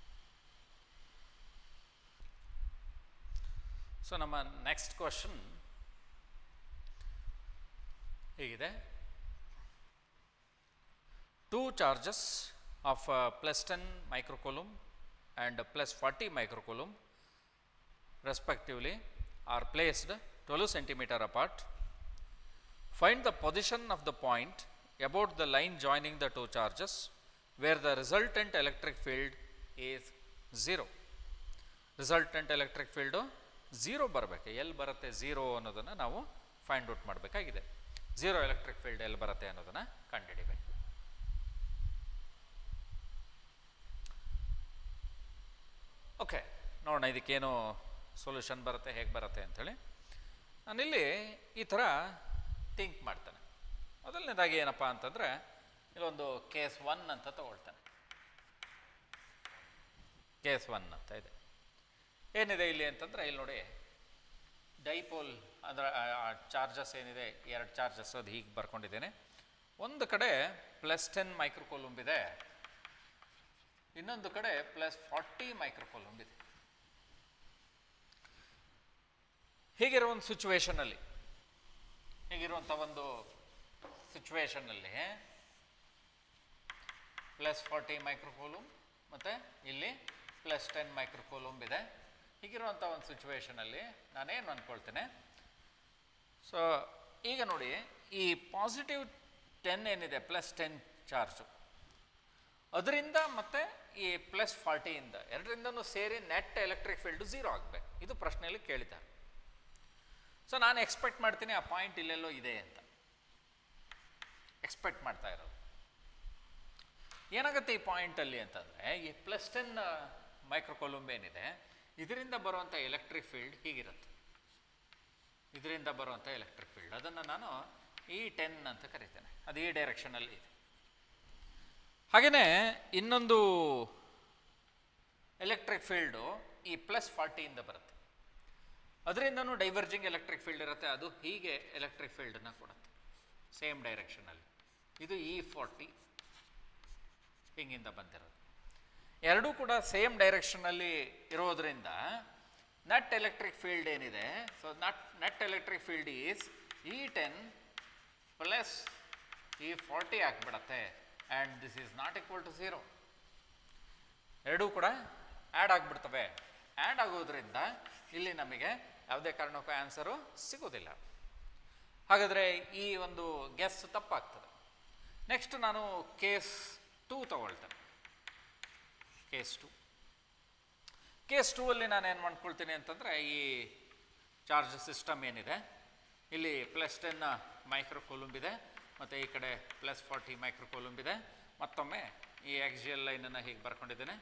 ಸೊ ನಮ್ಮ ನೆಕ್ಸ್ಟ್ ಕ್ವಶನ್ ಹೀಗಿದೆ two charges of plus ten microcoulomb and plus forty microcoulomb respectively are placed 12 centimeter apart. Find the position of the point about the line joining the two charges where the resultant electric field is 0. Resultant electric field zero ಬರಬೇಕು ಎಲ್ಲಿ ಬರುತ್ತೆ zero ಅನ್ನೋದನ್ನು ನಾವು find out ಮಾಡಬೇಕಾಗಿದೆ zero electric field ಎಲ್ಲಿ ಬರುತ್ತೆ ಅನ್ನೋದನ್ನು ಕಂಡುಹಿಡಿಬೇಕು ಓಕೆ ನೋಡೋಣ ಇದಕ್ಕೇನು ಸೊಲ್ಯೂಷನ್ ಬರುತ್ತೆ ಹೇಗೆ ಬರುತ್ತೆ ಅಂಥೇಳಿ ನಾನಿಲ್ಲಿ ಈ ಥರ ಥಿಂಕ್ ಮಾಡ್ತಾನೆ ಮೊದಲನೇದಾಗಿ ಏನಪ್ಪ ಅಂತಂದರೆ ಇಲ್ಲೊಂದು ಕೇಸ್ ಒನ್ ಅಂತ ತಗೊಳ್ತಾನೆ ಕೇಸ್ ಒನ್ ಅಂತ ಇದೆ ಏನಿದೆ ಇಲ್ಲಿ ಅಂತಂದರೆ ಇಲ್ಲಿ ನೋಡಿ ಡೈಪೋಲ್ ಅಂದರೆ ಚಾರ್ಜಸ್ ಏನಿದೆ ಎರಡು ಚಾರ್ಜಸ್ ಅದು ಹೀಗೆ ಬರ್ಕೊಂಡಿದ್ದೇನೆ ಒಂದು ಕಡೆ ಪ್ಲಸ್ ಟೆನ್ ಮೈಕ್ರೋಕೊಲುಂಬ್ ಇದೆ ಇನ್ನೊಂದು ಕಡೆ ಪ್ಲಸ್ ಫಾರ್ಟಿ ಮೈಕ್ರೋಕೊಲುಂಬ್ ಇದೆ ಹೀಗಿರೋ ಒಂದು ಸಿಚುವೇಶನಲ್ಲಿ ಹೀಗಿರುವಂಥ ಒಂದು ಸಿಚುವೇಶನಲ್ಲಿ ಪ್ಲಸ್ ಫಾರ್ಟಿ ಮೈಕ್ರೋಕೋಲೂಮ್ ಮತ್ತು ಇಲ್ಲಿ ಪ್ಲಸ್ ಟೆನ್ ಮೈಕ್ರೋಕೋಲೂಮ್ ಇದೆ ಹೀಗಿರುವಂಥ ಒಂದು ಸಿಚುವೇಶನಲ್ಲಿ ನಾನೇನು ಅಂದ್ಕೊಳ್ತೇನೆ ಸೊ ಈಗ ನೋಡಿ ಈ ಪಾಸಿಟಿವ್ ಟೆನ್ ಏನಿದೆ ಪ್ಲಸ್ ಟೆನ್ ಚಾರ್ಜು ಅದರಿಂದ ಮತ್ತೆ ಈ ಪ್ಲಸ್ ಫಾರ್ಟಿಯಿಂದ ಎರಡರಿಂದನೂ ಸೇರಿ ನೆಟ್ ಎಲೆಕ್ಟ್ರಿಕ್ ಫೀಲ್ಡು ಝೀರೋ ಆಗಬೇಕು ಇದು ಪ್ರಶ್ನೆಯಲ್ಲಿ ಕೇಳಿದ್ದಾರೆ ಸೊ ನಾನು ಎಕ್ಸ್ಪೆಕ್ಟ್ ಮಾಡ್ತೀನಿ ಆ ಪಾಯಿಂಟ್ ಇಲ್ಲೆಲ್ಲೋ ಇದೆ ಅಂತ ಎಕ್ಸ್ಪೆಕ್ಟ್ ಮಾಡ್ತಾ ಇರೋದು ಏನಾಗುತ್ತೆ ಈ ಪಾಯಿಂಟಲ್ಲಿ ಅಂತಂದರೆ ಈ ಪ್ಲಸ್ ಟೆನ್ ಮೈಕ್ರೋಕೊಲುಂಬ್ ಏನಿದೆ ಇದರಿಂದ ಬರುವಂಥ ಎಲೆಕ್ಟ್ರಿಕ್ ಫೀಲ್ಡ್ ಹೀಗಿರುತ್ತೆ ಇದರಿಂದ ಬರುವಂಥ ಎಲೆಕ್ಟ್ರಿಕ್ ಫೀಲ್ಡ್ ಅದನ್ನು ನಾನು ಈ ಟೆನ್ ಅಂತ ಕರಿತೇನೆ ಅದು ಈ ಡೈರೆಕ್ಷನಲ್ಲಿ ಇದೆ ಹಾಗೆಯೇ ಇನ್ನೊಂದು ಎಲೆಕ್ಟ್ರಿಕ್ ಫೀಲ್ಡು ಈ ಪ್ಲಸ್ ಫಾರ್ಟಿಯಿಂದ ಬರುತ್ತೆ ಅದರಿಂದನೂ ಡೈವರ್ಜಿಂಗ್ ಎಲೆಕ್ಟ್ರಿಕ್ ಫೀಲ್ಡ್ ಇರುತ್ತೆ ಅದು ಹೀಗೆ ಎಲೆಕ್ಟ್ರಿಕ್ ಫೀಲ್ಡನ್ನು ಕೊಡುತ್ತೆ ಸೇಮ್ ಡೈರೆಕ್ಷನಲ್ಲಿ ಇದು ಇ ಫಾರ್ಟಿ ಹಿಂಗಿಂದ ಬಂದಿರೋದು ಎರಡೂ ಕೂಡ ಸೇಮ್ ಡೈರೆಕ್ಷನಲ್ಲಿ ಇರೋದ್ರಿಂದ ನಟ್ ಎಲೆಕ್ಟ್ರಿಕ್ ಫೀಲ್ಡ್ ಏನಿದೆ so net net electric field is E ten plus E forty ಆಗಿಬಿಡತ್ತೆ and this is not equal to zero ಎರಡೂ ಕೂಡ ಆ್ಯಡ್ ಆಗಿಬಿಡ್ತವೆ ಆ್ಯಡ್ ಆಗೋದ್ರಿಂದ ಇಲ್ಲಿ ನಮಗೆ ಯಾವುದೇ ಕಾರಣಕ್ಕೂ ಆನ್ಸರು ಸಿಗೋದಿಲ್ಲ ಹಾಗಾದರೆ ಈ ಒಂದು ಗೆಸ್ ತಪ್ಪಾಗ್ತದೆ ನೆಕ್ಸ್ಟ್ ನಾನು ಕೇಸ್ ಟೂ ತಗೊಳ್ತೇನೆ ಕೇಸ್ ಟು ಕೇಸ್ ಟೂ ಅಲ್ಲಿ ನಾನು ಏನು ಮಾಡ್ಕೊಳ್ತೀನಿ ಅಂತಂದರೆ ಈ ಚಾರ್ಜ್ ಸಿಸ್ಟಮ್ ಏನಿದೆ ಇಲ್ಲಿ ಪ್ಲಸ್ ಟೆನ್ ಮೈಕ್ರೋ ಕೊಲುಂಬ್ ಇದೆ ಮತ್ತು ಈ ಕಡೆ ಪ್ಲಸ್ ಫಾರ್ಟಿ ಮೈಕ್ರೋ ಕೊಲುಂಬ್ ಇದೆ ಮತ್ತೊಮ್ಮೆ ಈ ಎಕ್ಸಿಯಲ್ ಲೈನನ್ನು ಹೀಗೆ ಬರ್ಕೊಂಡಿದ್ದೇನೆ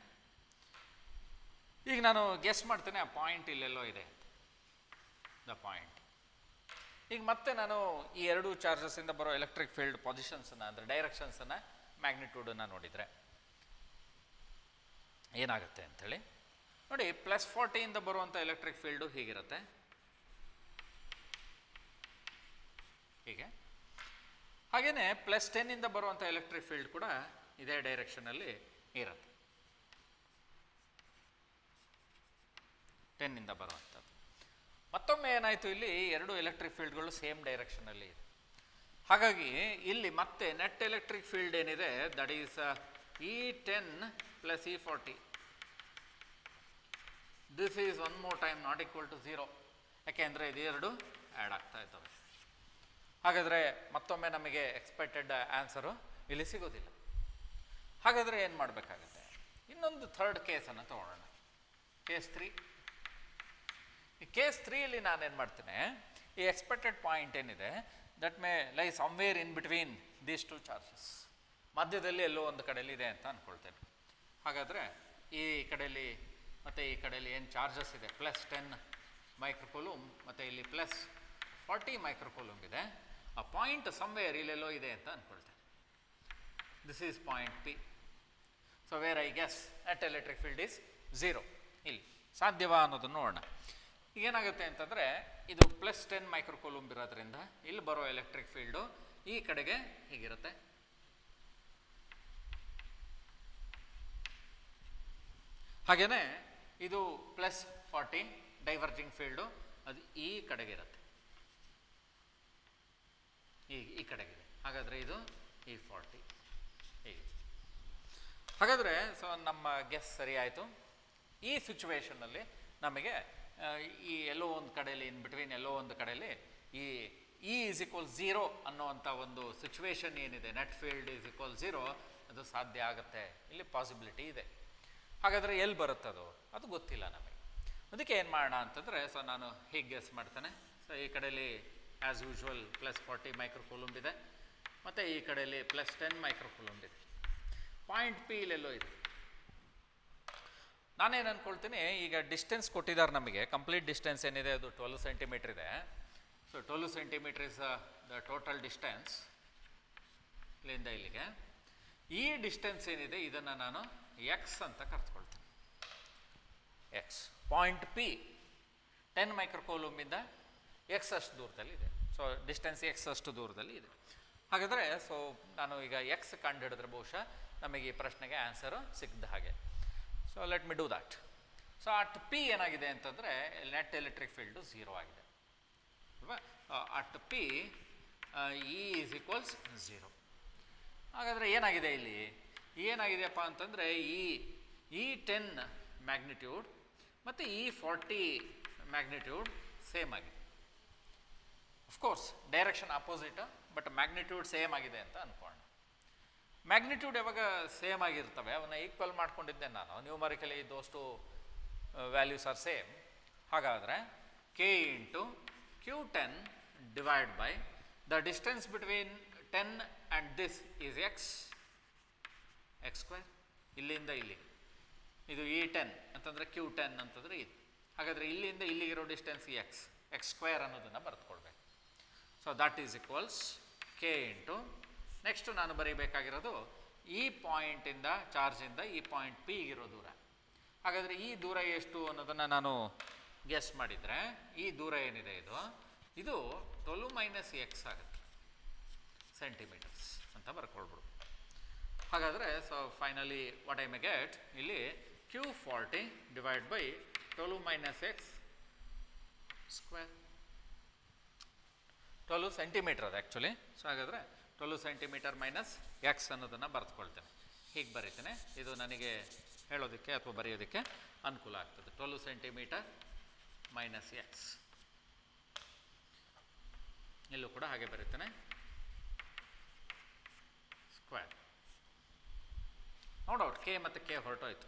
ಈಗ ನಾನು ಗೆಸ್ ಮಾಡ್ತೇನೆ ಆ ಪಾಯಿಂಟ್ ಇಲ್ಲೆಲ್ಲೋ ಇದೆ ದ ಪಾಯಿಂಟ್ ಈಗ ಮತ್ತೆ ನಾನು ಈ ಎರಡು ಚಾರ್ಜಸ್ಸಿಂದ ಬರೋ ಎಲೆಕ್ಟ್ರಿಕ್ ಫೀಲ್ಡ್ ಪೊಸಿಷನ್ಸನ್ನು ಅಂದರೆ ಡೈರೆಕ್ಷನ್ಸನ್ನು ಮ್ಯಾಗ್ನಿಟ್ಯೂಡನ್ನು ನೋಡಿದರೆ ಏನಾಗುತ್ತೆ ಅಂಥೇಳಿ ನೋಡಿ ಪ್ಲಸ್ ಫಾರ್ಟಿಯಿಂದ ಬರುವಂಥ ಎಲೆಕ್ಟ್ರಿಕ್ ಫೀಲ್ಡು ಹೀಗಿರುತ್ತೆ ಹೀಗೆ ಹಾಗೆಯೇ ಪ್ಲಸ್ ಟೆನ್ನಿಂದ ಬರುವಂಥ ಎಲೆಕ್ಟ್ರಿಕ್ ಫೀಲ್ಡ್ ಕೂಡ ಇದೇ ಡೈರೆಕ್ಷನಲ್ಲಿ ಇರುತ್ತೆ ಟೆನ್ನಿಂದ ಬರುವಂಥದ್ದು ಮತ್ತೊಮ್ಮೆ ಏನಾಯಿತು ಇಲ್ಲಿ ಎರಡು ಎಲೆಕ್ಟ್ರಿಕ್ ಫೀಲ್ಡ್ಗಳು ಸೇಮ್ ಡೈರೆಕ್ಷನಲ್ಲಿ ಇದೆ ಹಾಗಾಗಿ ಇಲ್ಲಿ ಮತ್ತೆ ನೆಟ್ ಎಲೆಕ್ಟ್ರಿಕ್ ಫೀಲ್ಡ್ ಏನಿದೆ that is E ten plus E forty this is one more time not equal to zero ಯಾಕೆಂದರೆ ಇದೆರಡು ಆ್ಯಡ್ ಆಗ್ತಾ ಇದ್ದಾವೆ ಹಾಗಾದರೆ ಮತ್ತೊಮ್ಮೆ ನಮಗೆ ಎಕ್ಸ್ಪೆಕ್ಟೆಡ್ ಆನ್ಸರು ಇಲ್ಲಿ ಸಿಗೋದಿಲ್ಲ ಹಾಗಾದರೆ ಏನು ಮಾಡಬೇಕಾಗತ್ತೆ ಇನ್ನೊಂದು ಥರ್ಡ್ ಕೇಸನ್ನು ತಗೊಳ್ಳೋಣ ಕೇಸ್ ತ್ರೀ ಈ ಕೇಸ್ ತ್ರೀಯಲ್ಲಿ ನಾನೇನು ಮಾಡ್ತೇನೆ ಈ ಎಕ್ಸ್ಪೆಕ್ಟೆಡ್ ಪಾಯಿಂಟ್ ಏನಿದೆ that may lie somewhere in between these two charges ಮಧ್ಯದಲ್ಲಿ ಎಲ್ಲೋ ಒಂದು ಕಡೆಯಲ್ಲಿ ಇದೆ ಅಂತ ಅಂದ್ಕೊಳ್ತೇನೆ ಹಾಗಾದರೆ ಈ ಕಡೆಯಲ್ಲಿ ಮತ್ತು ಈ ಕಡೆಯಲ್ಲಿ ಏನು ಚಾರ್ಜಸ್ ಇದೆ ಪ್ಲಸ್ ಟೆನ್ ಮೈಕ್ರೋಕೊಲೂಮ್ ಮತ್ತು ಇಲ್ಲಿ ಪ್ಲಸ್ ಫಾರ್ಟಿ ಮೈಕ್ರೋಕೊಲೂಮ್ ಇದೆ ಆ ಪಾಯಿಂಟ್ ಸಮ್ವೇರ್ ಇಲ್ಲೆಲ್ಲೋ ಇದೆ ಅಂತ ಅಂದ್ಕೊಳ್ತೇನೆ this is point P so where I guess at electric field is zero ಇಲ್ಲಿ ಸಾಧ್ಯವಾ ಅನ್ನೋದನ್ನು ನೋಡೋಣ ಏನಾಗುತ್ತೆ ಅಂತಂದರೆ ಇದು ಪ್ಲಸ್ ಟೆನ್ ಮೈಕ್ರೋಕೊಲೂಂಬ್ ಇರೋದ್ರಿಂದ ಇಲ್ಲಿ ಬರೋ ಎಲೆಕ್ಟ್ರಿಕ್ ಫೀಲ್ಡು ಈ ಕಡೆಗೆ ಹೀಗಿರುತ್ತೆ ಹಾಗೆಯೇ ಇದು ಪ್ಲಸ್ ಫಾರ್ಟಿ ಡೈವರ್ಜಿಂಗ್ ಫೀಲ್ಡು ಅದು ಈ ಕಡೆಗಿರುತ್ತೆ ಈ ಈ ಕಡೆಗಿದೆ ಹಾಗಾದರೆ ಇದು ಈ ಫಾರ್ಟಿ ಹೀಗೆ ಹಾಗಾದರೆ ಸೊ ನಮ್ಮ ಗೆಸ್ ಸರಿ ಆಯಿತು ಈ ಸಿಚುವೇಷನ್ನಲ್ಲಿ ನಮಗೆ ಆ, ಈ ಎಲ್ಲೋ ಒಂದು ಕಡೆಯಲ್ಲಿ ಇನ್ ಬಿಟ್ವೀನ್ ಎಲ್ಲೋ ಒಂದು ಕಡೆಯಲ್ಲಿ ಈ ಇ ಈಸ್ ಈಕ್ವಲ್ ಝೀರೋ ಅನ್ನೋವಂಥ ಒಂದು ಸಿಚುವೇಶನ್ ಏನಿದೆ net field is equal zero ಅದು ಸಾಧ್ಯ ಆಗುತ್ತೆ ಇಲ್ಲಿ ಪಾಸಿಬಿಲಿಟಿ ಇದೆ ಹಾಗಾದರೆ ಎಲ್ಲಿ ಬರುತ್ತದು ಅದು ಗೊತ್ತಿಲ್ಲ ನಮಗೆ ಅದಕ್ಕೆ ಏನು ಮಾಡೋಣ ಅಂತಂದರೆ ಸೊ ನಾನು ಹೀಗೆ ಗೆಸ್ ಮಾಡ್ತೇನೆ ಸೊ ಈ ಕಡೆಯಲ್ಲಿ as usual plus forty micro coulomb ಇದೆ ಮತ್ತು ಈ ಕಡೆಯಲ್ಲಿ ಪ್ಲಸ್ ಟೆನ್ ಮೈಕ್ರೋ ಕೂಲುಂಬ್ ಇದೆ ಪಾಯಿಂಟ್ ಪಿ ಇಲ್ಲೆಲ್ಲೋ ಇದೆ ನಾನೇನು ಅಂದ್ಕೊಳ್ತೀನಿ ಈಗ ಡಿಸ್ಟೆನ್ಸ್ ಕೊಟ್ಟಿದ್ದಾರೆ ನಮಗೆ ಕಂಪ್ಲೀಟ್ ಡಿಸ್ಟೆನ್ಸ್ ಏನಿದೆ ಅದು ಟ್ವೆಲ್ ಸೆಂಟಿಮೀಟ್ರ್ ಇದೆ so twelve centimetre is the total distance ಇಲ್ಲಿಂದ ಇಲ್ಲಿಗೆ ಈ ಡಿಸ್ಟೆನ್ಸ್ ಏನಿದೆ ಇದನ್ನು ನಾನು ಎಕ್ಸ್ ಅಂತ ಕರೆದುಕೊಳ್ತೀನಿ ಎಕ್ಸ್ ಪಾಯಿಂಟ್ ಪಿ ಟೆನ್ ಮೈಕ್ರೋಕೋಲೂಮಿಂದ ಎಕ್ಸ್ ಅಷ್ಟು ದೂರದಲ್ಲಿ ಇದೆ ಸೊ ಡಿಸ್ಟೆನ್ಸ್ ಎಕ್ಸ್ ಅಷ್ಟು ದೂರದಲ್ಲಿ ಇದೆ ಹಾಗಾದರೆ ಸೊ ನಾನು ಈಗ ಎಕ್ಸ್ ಕಂಡು ಹಿಡಿದ್ರೆ ಬಹುಶಃ ನಮಗೆ ಈ ಪ್ರಶ್ನೆಗೆ ಆನ್ಸರು ಸಿಕ್ಕಿದ ಹಾಗೆ so let me do that so at P ಏನಾಗಿದೆ ಅಂತಂದರೆ ನೆಟ್ ಎಲೆಕ್ಟ್ರಿಕ್ ಫೀಲ್ಡು ಝೀರೋ ಆಗಿದೆ ಅಲ್ವಾ at P E is equals zero ಹಾಗಾದರೆ ಏನಾಗಿದೆ ಇಲ್ಲಿ ಏನಾಗಿದೆಯಪ್ಪ ಅಂತಂದರೆ ಈ ಇ ಟೆನ್ ಮ್ಯಾಗ್ನಿಟ್ಯೂಡ್ ಮತ್ತು ಇ ಫಾರ್ಟಿ ಮ್ಯಾಗ್ನಿಟ್ಯೂಡ್ ಸೇಮ್ ಆಗಿದೆ of course direction opposite but magnitude same ಆಗಿದೆ ಅಂತ ಅಂದ್ಕೊಳ್ಳೋಣ ಮ್ಯಾಗ್ನಿಟ್ಯೂಡ್ ಯಾವಾಗ ಸೇಮ್ ಆಗಿರ್ತವೆ ಅವನ್ನ ಈಕ್ವಲ್ ಮಾಡ್ಕೊಂಡಿದ್ದೆ ನಾನು numerically those values are same ಹಾಗಾದರೆ K into Q ten divide by the distance between ten and this is X X square ಇಲ್ಲಿಂದ ಇಲ್ಲಿ ಇದು ಇ ಟೆನ್ ಅಂತಂದರೆ ಕ್ಯೂ ಟೆನ್ ಅಂತಂದರೆ ಇದು ಹಾಗಾದರೆ ಇಲ್ಲಿಂದ ಇಲ್ಲಿಗಿರೋ ಡಿಸ್ಟೆನ್ಸ್ ಎಕ್ಸ್ ಎಕ್ಸ್ ಸ್ಕ್ವೇರ್ ಅನ್ನೋದನ್ನು ಬರೆದುಕೊಳ್ಬೇಕು so that is equals K into next ನಾನು ಬರೀಬೇಕಾಗಿರೋದು ಈ ಪಾಯಿಂಟಿಂದ ಚಾರ್ಜಿಂದ ಈ ಪಾಯಿಂಟ್ ಪಿ ಇರೋ ದೂರ ಹಾಗಾದರೆ ಈ ದೂರ ಎಷ್ಟು ಅನ್ನೋದನ್ನು ನಾನು ಗೆಸ್ ಮಾಡಿದರೆ ಈ ದೂರ ಏನಿದೆ ಇದು ಇದು ಟ್ವೆಲ್ ಮೈನಸ್ ಎಕ್ಸ್ ಆಗುತ್ತೆ ಸೆಂಟಿಮೀಟರ್ಸ್ ಅಂತ ಬರ್ಕೊಳ್ಬಿಡು ಹಾಗಾದರೆ so finally what I may get ಇಲ್ಲಿ Q forty divide by twelve minus X square twelve centimetre ಅದು ಆ್ಯಕ್ಚುಲಿ ಸೊ ಹಾಗಾದರೆ ಟ್ವೆಲ್ವ್ ಸೆಂಟಿಮೀಟರ್ ಮೈನಸ್ ಎಕ್ಸ್ ಅನ್ನೋದನ್ನು ಬರೆದುಕೊಳ್ತೇನೆ ಹೀಗೆ ಬರೀತೇನೆ ಇದು ನನಗೆ ಹೇಳೋದಕ್ಕೆ ಅಥವಾ ಬರೆಯೋದಕ್ಕೆ ಅನುಕೂಲ ಆಗ್ತದೆ ಟ್ವೆಲ್ವ್ ಸೆಂಟಿಮೀಟರ್ ಮೈನಸ್ ಎಕ್ಸ್ ಇಲ್ಲೂ ಕೂಡ ಹಾಗೆ ಬರೀತೇನೆ ಸ್ಕ್ವೇರ್ ನೋಡೌಟ್ ಕೆ ಮತ್ತು ಕೆ ಹೊರಟೋಯ್ತು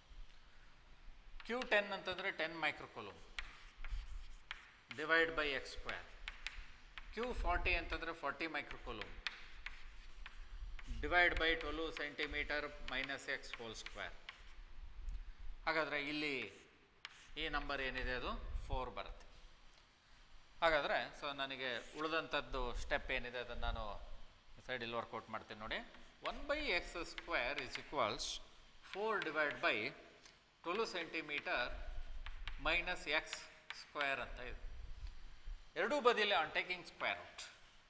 ಕ್ಯೂ ಟೆನ್ ಅಂತಂದರೆ ten microcoulomb divide by X square Q forty ಅಂತಂದರೆ forty microcoulomb divide by twelve centimetre minus X whole square ಹಾಗಾದರೆ ಇಲ್ಲಿ ಈ ನಂಬರ್ ಏನಿದೆ ಅದು ಫೋರ್ ಬರುತ್ತೆ ಹಾಗಾದರೆ ಸೊ ನನಗೆ ಉಳಿದಂಥದ್ದು ಸ್ಟೆಪ್ ಏನಿದೆ ಅದನ್ನು ನಾನು ಸೈಡಲ್ಲಿ ವರ್ಕೌಟ್ ಮಾಡ್ತೀನಿ ನೋಡಿ one by X square is equals four divide by twelve centimetre minus X square ಅಂತ ಇದೆ ಎರಡೂ ಬದಿಯಲ್ಲಿ on taking square root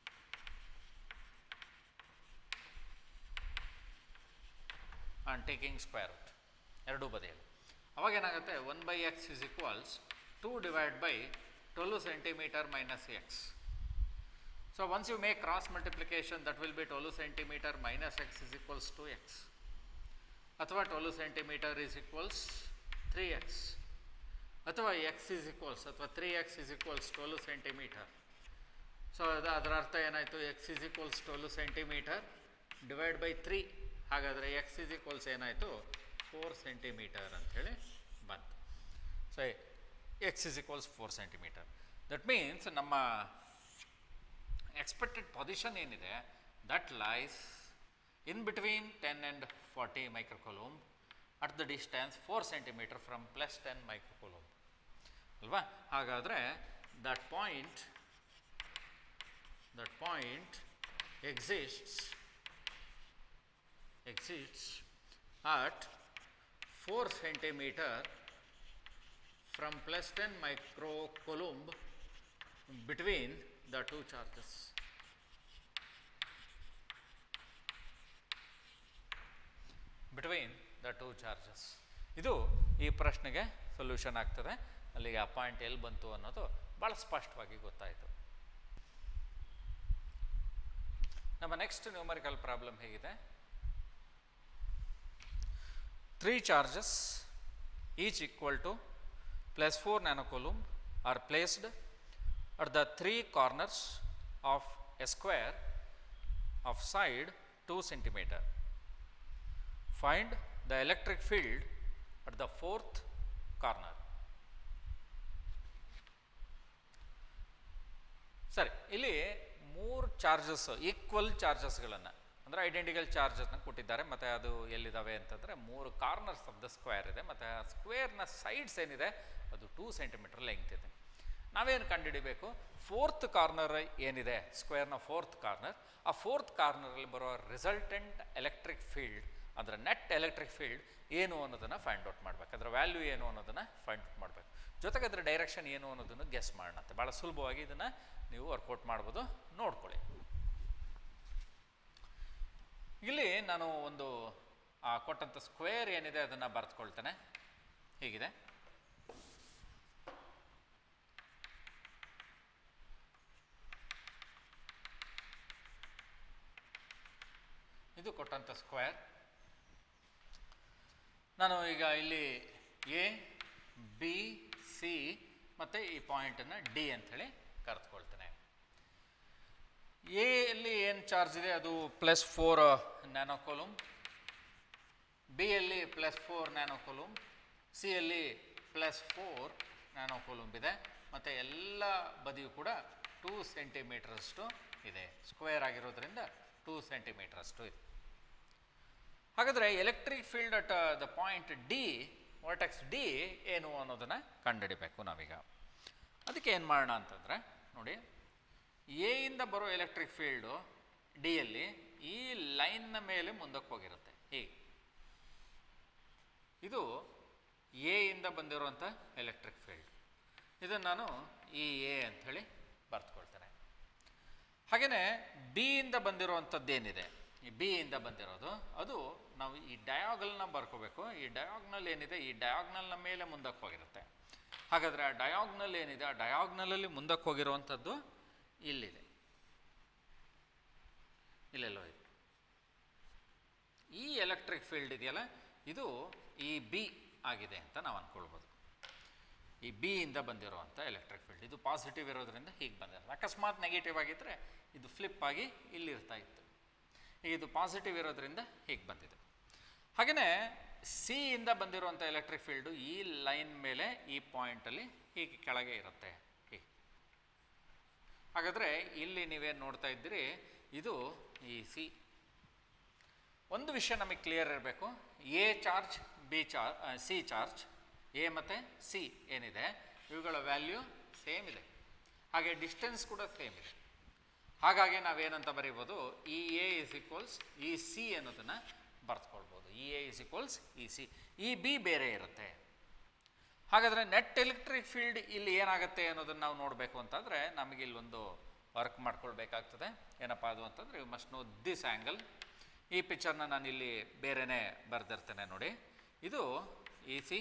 on taking square root ಎರಡೂ ಬದಿಯಲ್ಲಿ ಅವಾಗ ಏನಾಗುತ್ತೆ one by X is equals two divide by twelve centimetre minus X so once you make cross multiplication that will be twelve centimetre minus X is equals to X ಅಥವಾ twelve centimetre is equals three X ಅಥವಾ X is equals ಅಥವಾ three X is equals twelve centimetre so ಅದು ಅದರ ಅರ್ಥ ಏನಾಯಿತು X is equals twelve centimetre divide by three ಹಾಗಾದರೆ X is equals ಏನಾಯಿತು four centimetre ಅಂಥೇಳಿ ಬಂತು so X is equals four centimetre that means ನಮ್ಮ ಎಕ್ಸ್ಪೆಕ್ಟೆಡ್ ಪೊಸಿಷನ್ ಏನಿದೆ that lies in between ten and forty microcoulomb at the distance four centimetre from plus ten microcoulomb ಅಲ್ವಾ ಹಾಗಾದರೆ that point that point exists exists at 4 centimeter from plus 10 microcoulomb between the two charges. Between the two charges ಇದು ಈ ಪ್ರಶ್ನೆಗೆ solution ಆಗ್ತದೆ ಅಲ್ಲಿಗೆ ಆ point ಎಲ್ಲಿ ಬಂತು ಅನ್ನೋದು ಭಾಳ ಸ್ಪಷ್ಟವಾಗಿ ಗೊತ್ತಾಯಿತು ನಮ್ಮ ನೆಕ್ಸ್ಟ್ ನ್ಯೂಮರಿಕಲ್ ಪ್ರಾಬ್ಲಮ್ ಹೇಗಿದೆ three charges each equal to plus 4 nanocoulomb are placed at the three corners of a square of side 2 centimeter. Find the electric field at the fourth corner. ಸರಿ ಇಲ್ಲಿ ಮೂರು ಚಾರ್ಜಸ್ ಈಕ್ವಲ್ ಚಾರ್ಜಸ್ಗಳನ್ನು ಅಂದರೆ identical ಚಾರ್ಜಸ್ನ ಕೊಟ್ಟಿದ್ದಾರೆ ಮತ್ತು ಅದು ಎಲ್ಲಿದ್ದಾವೆ ಅಂತಂದರೆ ಮೂರು ಕಾರ್ನರ್ಸ್ ಆಫ್ ದ ಸ್ಕ್ವೇರ್ ಇದೆ ಮತ್ತು ಆ ಸ್ಕ್ವೇರ್ನ ಸೈಡ್ಸ್ ಏನಿದೆ ಅದು ಟೂ ಸೆಂಟಿಮೀಟರ್ ಲೆಂತ್ ಇದೆ ನಾವೇನು ಕಂಡುಹಿಡಿಬೇಕು ಫೋರ್ತ್ ಕಾರ್ನರ್ ಏನಿದೆ ಸ್ಕ್ವೇರ್ನ ಫೋರ್ತ್ ಕಾರ್ನರ್ ಆ ಫೋರ್ತ್ ಕಾರ್ನರಲ್ಲಿ ಬರೋ ರಿಸಲ್ಟೆಂಟ್ ಎಲೆಕ್ಟ್ರಿಕ್ ಫೀಲ್ಡ್ ಅಂದರೆ ನೆಟ್ ಎಲೆಕ್ಟ್ರಿಕ್ ಫೀಲ್ಡ್ ಏನು ಅನ್ನೋದನ್ನು ಫೈಂಡ್ ಔಟ್ ಮಾಡಬೇಕು ಅದರ ವ್ಯಾಲ್ಯೂ ಏನು ಅನ್ನೋದನ್ನು ಫೈಂಡ್ ಔಟ್ ಮಾಡಬೇಕು ಜೊತೆಗೆ ಅದರ ಡೈರೆಕ್ಷನ್ ಏನು ಅನ್ನೋದನ್ನು ಗೆಸ್ ಮಾಡೋಣ ಭಾಳ ಸುಲಭವಾಗಿ ಇದನ್ನು ನೀವು ವರ್ಕೌಟ್ ಮಾಡ್ಬೋದು ನೋಡ್ಕೊಳ್ಳಿ ಇಲ್ಲಿ ನಾನು ಒಂದು ಆ ಕೊಟ್ಟಂಥ ಸ್ಕ್ವೇರ್ ಏನಿದೆ ಅದನ್ನು ಬರೆದುಕೊಳ್ತೇನೆ ಹೀಗಿದೆ ಇದು ಕೊಟ್ಟಂಥ ಸ್ಕ್ವೇರ್ ನಾನು ಈಗ ಇಲ್ಲಿ ಎ ಬಿ ಸಿ ಮತ್ತು ಈ ಪಾಯಿಂಟನ್ನು ಡಿ ಅಂಥೇಳಿ ಕರೆದುಕೊಳ್ತೇನೆ ಎ ಅಲ್ಲಿ ಏನು ಚಾರ್ಜ್ ಇದೆ ಅದು ಪ್ಲಸ್ ಫೋರ್ ನ್ಯಾನೋಕೋಲೂಮ್ ಬಿ ಯಲ್ಲಿ ಪ್ಲಸ್ ಫೋರ್ ನ್ಯಾನೋಕೋಲೂಮ್ ಸಿ ಯಲ್ಲಿ ಪ್ಲಸ್ ಫೋರ್ ನ್ಯಾನೋಕೋಲೂಮ್ ಇದೆ ಮತ್ತು ಎಲ್ಲ ಬದಿಯೂ ಕೂಡ ಟೂ ಸೆಂಟಿಮೀಟ್ರಷ್ಟು ಇದೆ ಸ್ಕ್ವೇರ್ ಆಗಿರೋದ್ರಿಂದ ಟೂ ಸೆಂಟಿಮೀಟ್ರಷ್ಟು ಇದೆ ಹಾಗಾದರೆ electric field at the point D vertex D ಏನು ಅನ್ನೋದನ್ನು ಕಂಡುಹಿಡಿಬೇಕು ನಾವೀಗ ಅದಕ್ಕೆ ಏನು ಮಾಡೋಣ ಅಂತಂದರೆ ನೋಡಿ ಎ ಇಂದ ಬರೋ ಎಲೆಕ್ಟ್ರಿಕ್ ಫೀಲ್ಡು ಡಿಯಲ್ಲಿ ಈ ಲೈನ್ನ ಮೇಲೆ ಮುಂದಕ್ಕೆ ಹೋಗಿರುತ್ತೆ ಹೀಗೆ ಇದು ಎ ಇಂದ ಬಂದಿರುವಂಥ ಎಲೆಕ್ಟ್ರಿಕ್ ಫೀಲ್ಡ್ ಇದನ್ನು ನಾನು ಈ ಎ ಅಂಥೇಳಿ ಬರೆದುಕೊಳ್ತೇನೆ ಹಾಗೆಯೇ ಬಿ ಇಂದ ಬಂದಿರುವಂಥದ್ದೇನಿದೆ ಈ ಬಿ ಇಂದ ಬಂದಿರೋದು ಅದು ನಾವು ಈ ಡಯಾಗಲ್ನ ಬರ್ಕೋಬೇಕು ಈ ಡಯಾಗ್ನಲ್ ಏನಿದೆ ಈ ಡಯಾಗ್ನಲ್ನ ಮೇಲೆ ಮುಂದಕ್ಕೆ ಹೋಗಿರುತ್ತೆ ಹಾಗಾದರೆ ಆ ಡಯಾಗ್ನಲ್ ಏನಿದೆ ಆ ಡಯಾಗ್ನಲಲ್ಲಿ ಮುಂದಕ್ಕೆ ಹೋಗಿರುವಂಥದ್ದು ಇಲ್ಲಿದೆ ಇಲ್ಲೆಲ್ಲೋ ಇದೆ ಈ ಎಲೆಕ್ಟ್ರಿಕ್ ಫೀಲ್ಡ್ ಇದೆಯಲ್ಲ ಇದು ಈ ಬಿ ಆಗಿದೆ ಅಂತ ನಾವು ಅಂದ್ಕೊಳ್ಬೋದು ಈ ಬಿ ಇಂದ ಬಂದಿರುವಂಥ ಎಲೆಕ್ಟ್ರಿಕ್ ಫೀಲ್ಡ್ ಇದು ಪಾಸಿಟಿವ್ ಇರೋದ್ರಿಂದ ಹೀಗೆ ಬಂದಿರೋದು ಅಕಸ್ಮಾತ್ ನೆಗೆಟಿವ್ ಆಗಿದ್ದರೆ ಇದು ಫ್ಲಿಪ್ ಆಗಿ ಇಲ್ಲಿರ್ತಾ ಇತ್ತು ಈಗ ಇದು ಪಾಸಿಟಿವ್ ಇರೋದ್ರಿಂದ ಹೀಗೆ ಬಂದಿದೆ ಹಾಗೆಯೇ ಸಿ ಇಂದ ಬಂದಿರುವಂಥ ಎಲೆಕ್ಟ್ರಿಕ್ ಫೀಲ್ಡು ಈ ಲೈನ್ ಮೇಲೆ ಈ ಪಾಯಿಂಟಲ್ಲಿ ಹೀಗೆ ಕೆಳಗೆ ಇರುತ್ತೆ ಹೀಗೆ ಹಾಗಾದರೆ ಇಲ್ಲಿ ನೀವೇನು ನೋಡ್ತಾ ಇದ್ದೀರಿ ಇದು ಈ ಸಿ ಒಂದು ವಿಷಯ ನಮಗೆ ಕ್ಲಿಯರ್ ಇರಬೇಕು A charge B charge C charge A ಮತ್ತು ಸಿ ಏನಿದೆ ಇವುಗಳ ವ್ಯಾಲ್ಯೂ ಸೇಮ್ ಇದೆ ಹಾಗೆ ಡಿಸ್ಟೆನ್ಸ್ ಕೂಡ ಸೇಮ್ ಇದೆ ಹಾಗಾಗಿ ನಾವೇನಂತ ಬರೀಬೋದು E A is equals E C ಅನ್ನೋದನ್ನು ಬರ್ತ್ಕೊಳ್ಬೋದು E A is equals E C E B ಬೇರೆ ಇರುತ್ತೆ ಹಾಗಾದರೆ ನೆಟ್ ಎಲೆಕ್ಟ್ರಿಕ್ ಫೀಲ್ಡ್ ಇಲ್ಲಿ ಏನಾಗುತ್ತೆ ಅನ್ನೋದನ್ನು ನಾವು ನೋಡಬೇಕು ಅಂತಂದರೆ ನಮಗೆ ಇಲ್ಲೊಂದು ವರ್ಕ್ ಮಾಡ್ಕೊಳ್ಬೇಕಾಗ್ತದೆ ಏನಪ್ಪ ಅದು ಅಂತಂದರೆ you must know this angle ಈ ಪಿಕ್ಚರ್ನ ನಾನು ಇಲ್ಲಿ ಬೇರೆನೇ ಬರೆದಿರ್ತೇನೆ ನೋಡಿ ಇದು ಇ ಸಿ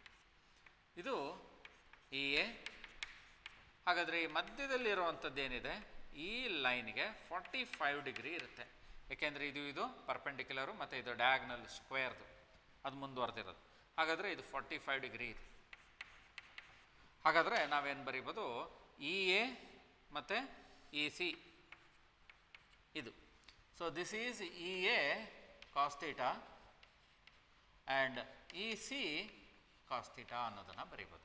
ಇದು ಇ ಎ ಹಾಗಾದರೆ ಈ ಮಧ್ಯದಲ್ಲಿರುವಂಥದ್ದು ಏನಿದೆ ಈ ಲೈನ್ಗೆ ಫಾರ್ಟಿ ಫೈವ್ ಡಿಗ್ರಿ ಇರುತ್ತೆ ಏಕೆಂದರೆ ಇದು ಇದು ಪರ್ಪೆಂಡಿಕ್ಯುಲರು ಮತ್ತು ಇದು ಡಯಾಗ್ನಲ್ ಸ್ಕ್ವೇರ್ದು ಅದು ಮುಂದುವರೆದಿರೋದು ಹಾಗಾದರೆ ಇದು ಫಾರ್ಟಿ ಫೈವ್ ಡಿಗ್ರಿ ಇದೆ ಹಾಗಾದರೆ ನಾವೇನು ಬರೀಬೋದು ಇ ಎ ಮತ್ತು ಇ ಸಿ ಇದು so this is E A cos theta and E C cos theta ಅನ್ನೋದನ್ನು ಬರೀಬೋದು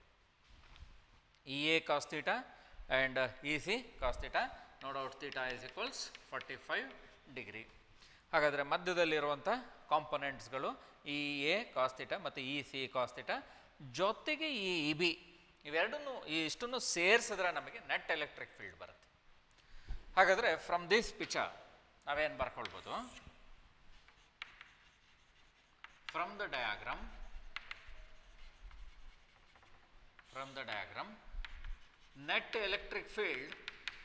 E A cos theta and E C cos theta no out theta is equals forty five degree ಹಾಗಾದರೆ ಮಧ್ಯದಲ್ಲಿರುವಂಥ ಕಾಂಪೊನೆಂಟ್ಸ್ಗಳು ಇ ಎ ಕಾಸ್ತೀಟಾ ಮತ್ತು E C ಕಾಸ್ತೀಟಾ ಜೊತೆಗೆ ಈ E B ಇವೆರಡನ್ನು ಈ ಇಷ್ಟನ್ನು ಸೇರಿಸಿದ್ರೆ ನಮಗೆ ನೆಟ್ ಎಲೆಕ್ಟ್ರಿಕ್ ಫೀಲ್ಡ್ ಬರುತ್ತೆ ಹಾಗಾದರೆ ಫ್ರಮ್ ದಿಸ್ ಪಿಕ್ಚರ್ ನಾವೇನು ಬರ್ಕೊಳ್ಬೋದು from the diagram from the diagram net electric field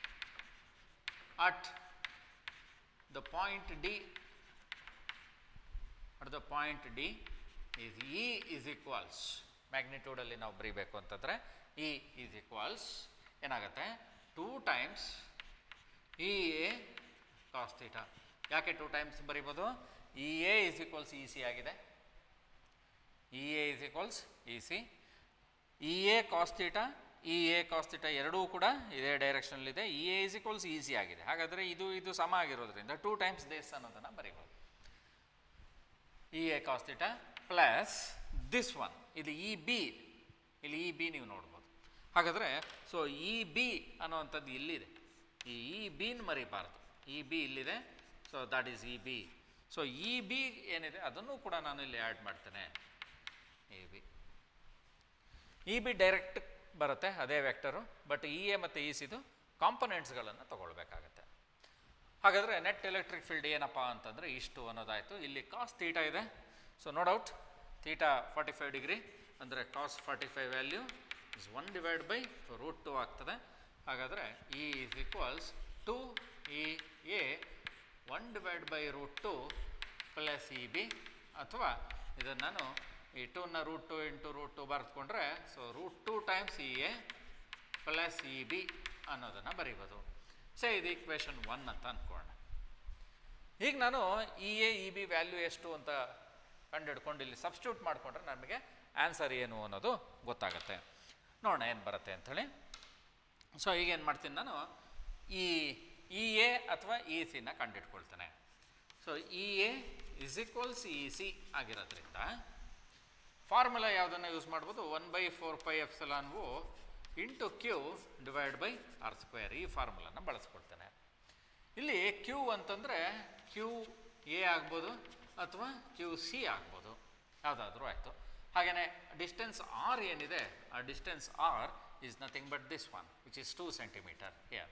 at the point D at the point D is E is equals magnitude ಅಲ್ಲಿ ನಾವು ಬರೀಬೇಕು ಅಂತಂದರೆ E is equals ಏನಾಗುತ್ತೆ two times E A cos theta ಯಾಕೆ two times ಬರೀಬೋದು E A is equals E C ಆಗಿದೆ E A is equals E C E A cos theta E A cos theta ಎರಡೂ ಕೂಡ ಇದೇ ಡೈರೆಕ್ಷನಲ್ಲಿದೆ E A is equals E C ಆಗಿದೆ ಹಾಗಾದರೆ ಇದು ಇದು ಸಮ ಆಗಿರೋದ್ರಿಂದ ಟೂ ಟೈಮ್ಸ್ ದೇಸ್ ಅನ್ನೋದನ್ನು ಬರೀಬೋದು E A cos theta plus this one ಇಲ್ಲಿ ಇ ಬಿ ಇಲ್ಲಿ ಇ ಬಿ ನೀವು ನೋಡ್ಬೋದು ಹಾಗಾದರೆ ಸೊ ಇ ಬಿ ಅನ್ನೋವಂಥದ್ದು ಇಲ್ಲಿದೆ ಈ ಇ ಬಿನ ಮರಿಬಾರ್ದು ಇ ಬಿ ಇಲ್ಲಿದೆ so that is E B so E B ಏನಿದೆ ಅದನ್ನು ಕೂಡ ನಾನು ಇಲ್ಲಿ ಆ್ಯಡ್ ಮಾಡ್ತೇನೆ E B E B direct ಬರುತ್ತೆ ಅದೇ ವೆಕ್ಟರು ಬಟ್ ಇ ಎ ಮತ್ತು ಇ ಸಿದು ಕಾಂಪೊನೆಂಟ್ಸ್ಗಳನ್ನು ತಗೊಳ್ಬೇಕಾಗತ್ತೆ ಹಾಗಾದರೆ ನೆಟ್ ಎಲೆಕ್ಟ್ರಿಕ್ ಫೀಲ್ಡ್ ಏನಪ್ಪ ಅಂತಂದರೆ ಇಷ್ಟು ಅನ್ನೋದಾಯಿತು ಇಲ್ಲಿ ಕಾಸ್ ತೀಟಾ ಇದೆ ಸೊ ನೋಡ್ out theta forty five degree ಅಂದರೆ cos forty five value is one divide by root two ಆಗ್ತದೆ ಹಾಗಾದರೆ E is equals to E A one divide by root two plus E B ಅಥವಾ ಇದನ್ನು ನಾನು ಈ ಟೂನ root two into root two ಬರೆದುಕೊಂಡ್ರೆ so root two times E A plus E B ಅನ್ನೋದನ್ನು ಬರೀಬೋದು ಸೊ ಇದು ಈಕ್ವೇಷನ್ ಒನ್ ಅಂತ ಅಂದ್ಕೊಳ್ಳೋಣ ಈಗ ನಾನು E A E B value ಎಷ್ಟು ಅಂತ ಕಂಡುಹಿಡ್ಕೊಂಡು ಇಲ್ಲಿ ಸಬ್ಸ್ಟ್ಯೂಟ್ ಮಾಡಿಕೊಂಡ್ರೆ ನಮಗೆ ಆನ್ಸರ್ ಏನು ಅನ್ನೋದು ಗೊತ್ತಾಗುತ್ತೆ ನೋಡೋಣ ಏನು ಬರುತ್ತೆ ಅಂಥೇಳಿ ಸೊ ಈಗ ಏನು ಮಾಡ್ತೀನಿ ನಾನು ಈ ಇ ಎ ಅಥವಾ ಇ ಸಿನ ಕಂಡಿಡ್ಕೊಳ್ತಾನೆ so E A is equals E C ಆಗಿರೋದ್ರಿಂದ ಫಾರ್ಮುಲಾ ಯಾವುದನ್ನು ಯೂಸ್ ಮಾಡ್ಬೋದು one by four pi epsilon O into Q divide by R square ಈ ಫಾರ್ಮುಲಾನ ಬಳಸ್ಕೊಳ್ತಾನೆ ಇಲ್ಲಿ ಕ್ಯೂ ಅಂತಂದರೆ ಕ್ಯೂ ಎ ಆಗ್ಬೋದು ಅಥವಾ ಕ್ಯೂ ಸಿ ಆಗ್ಬೋದು ಯಾವುದಾದ್ರೂ ಆಯಿತು ಹಾಗೆಯೇ ಡಿಸ್ಟೆನ್ಸ್ ಆರ್ ಏನಿದೆ ಆ distance R is nothing but this one which is two centimeter here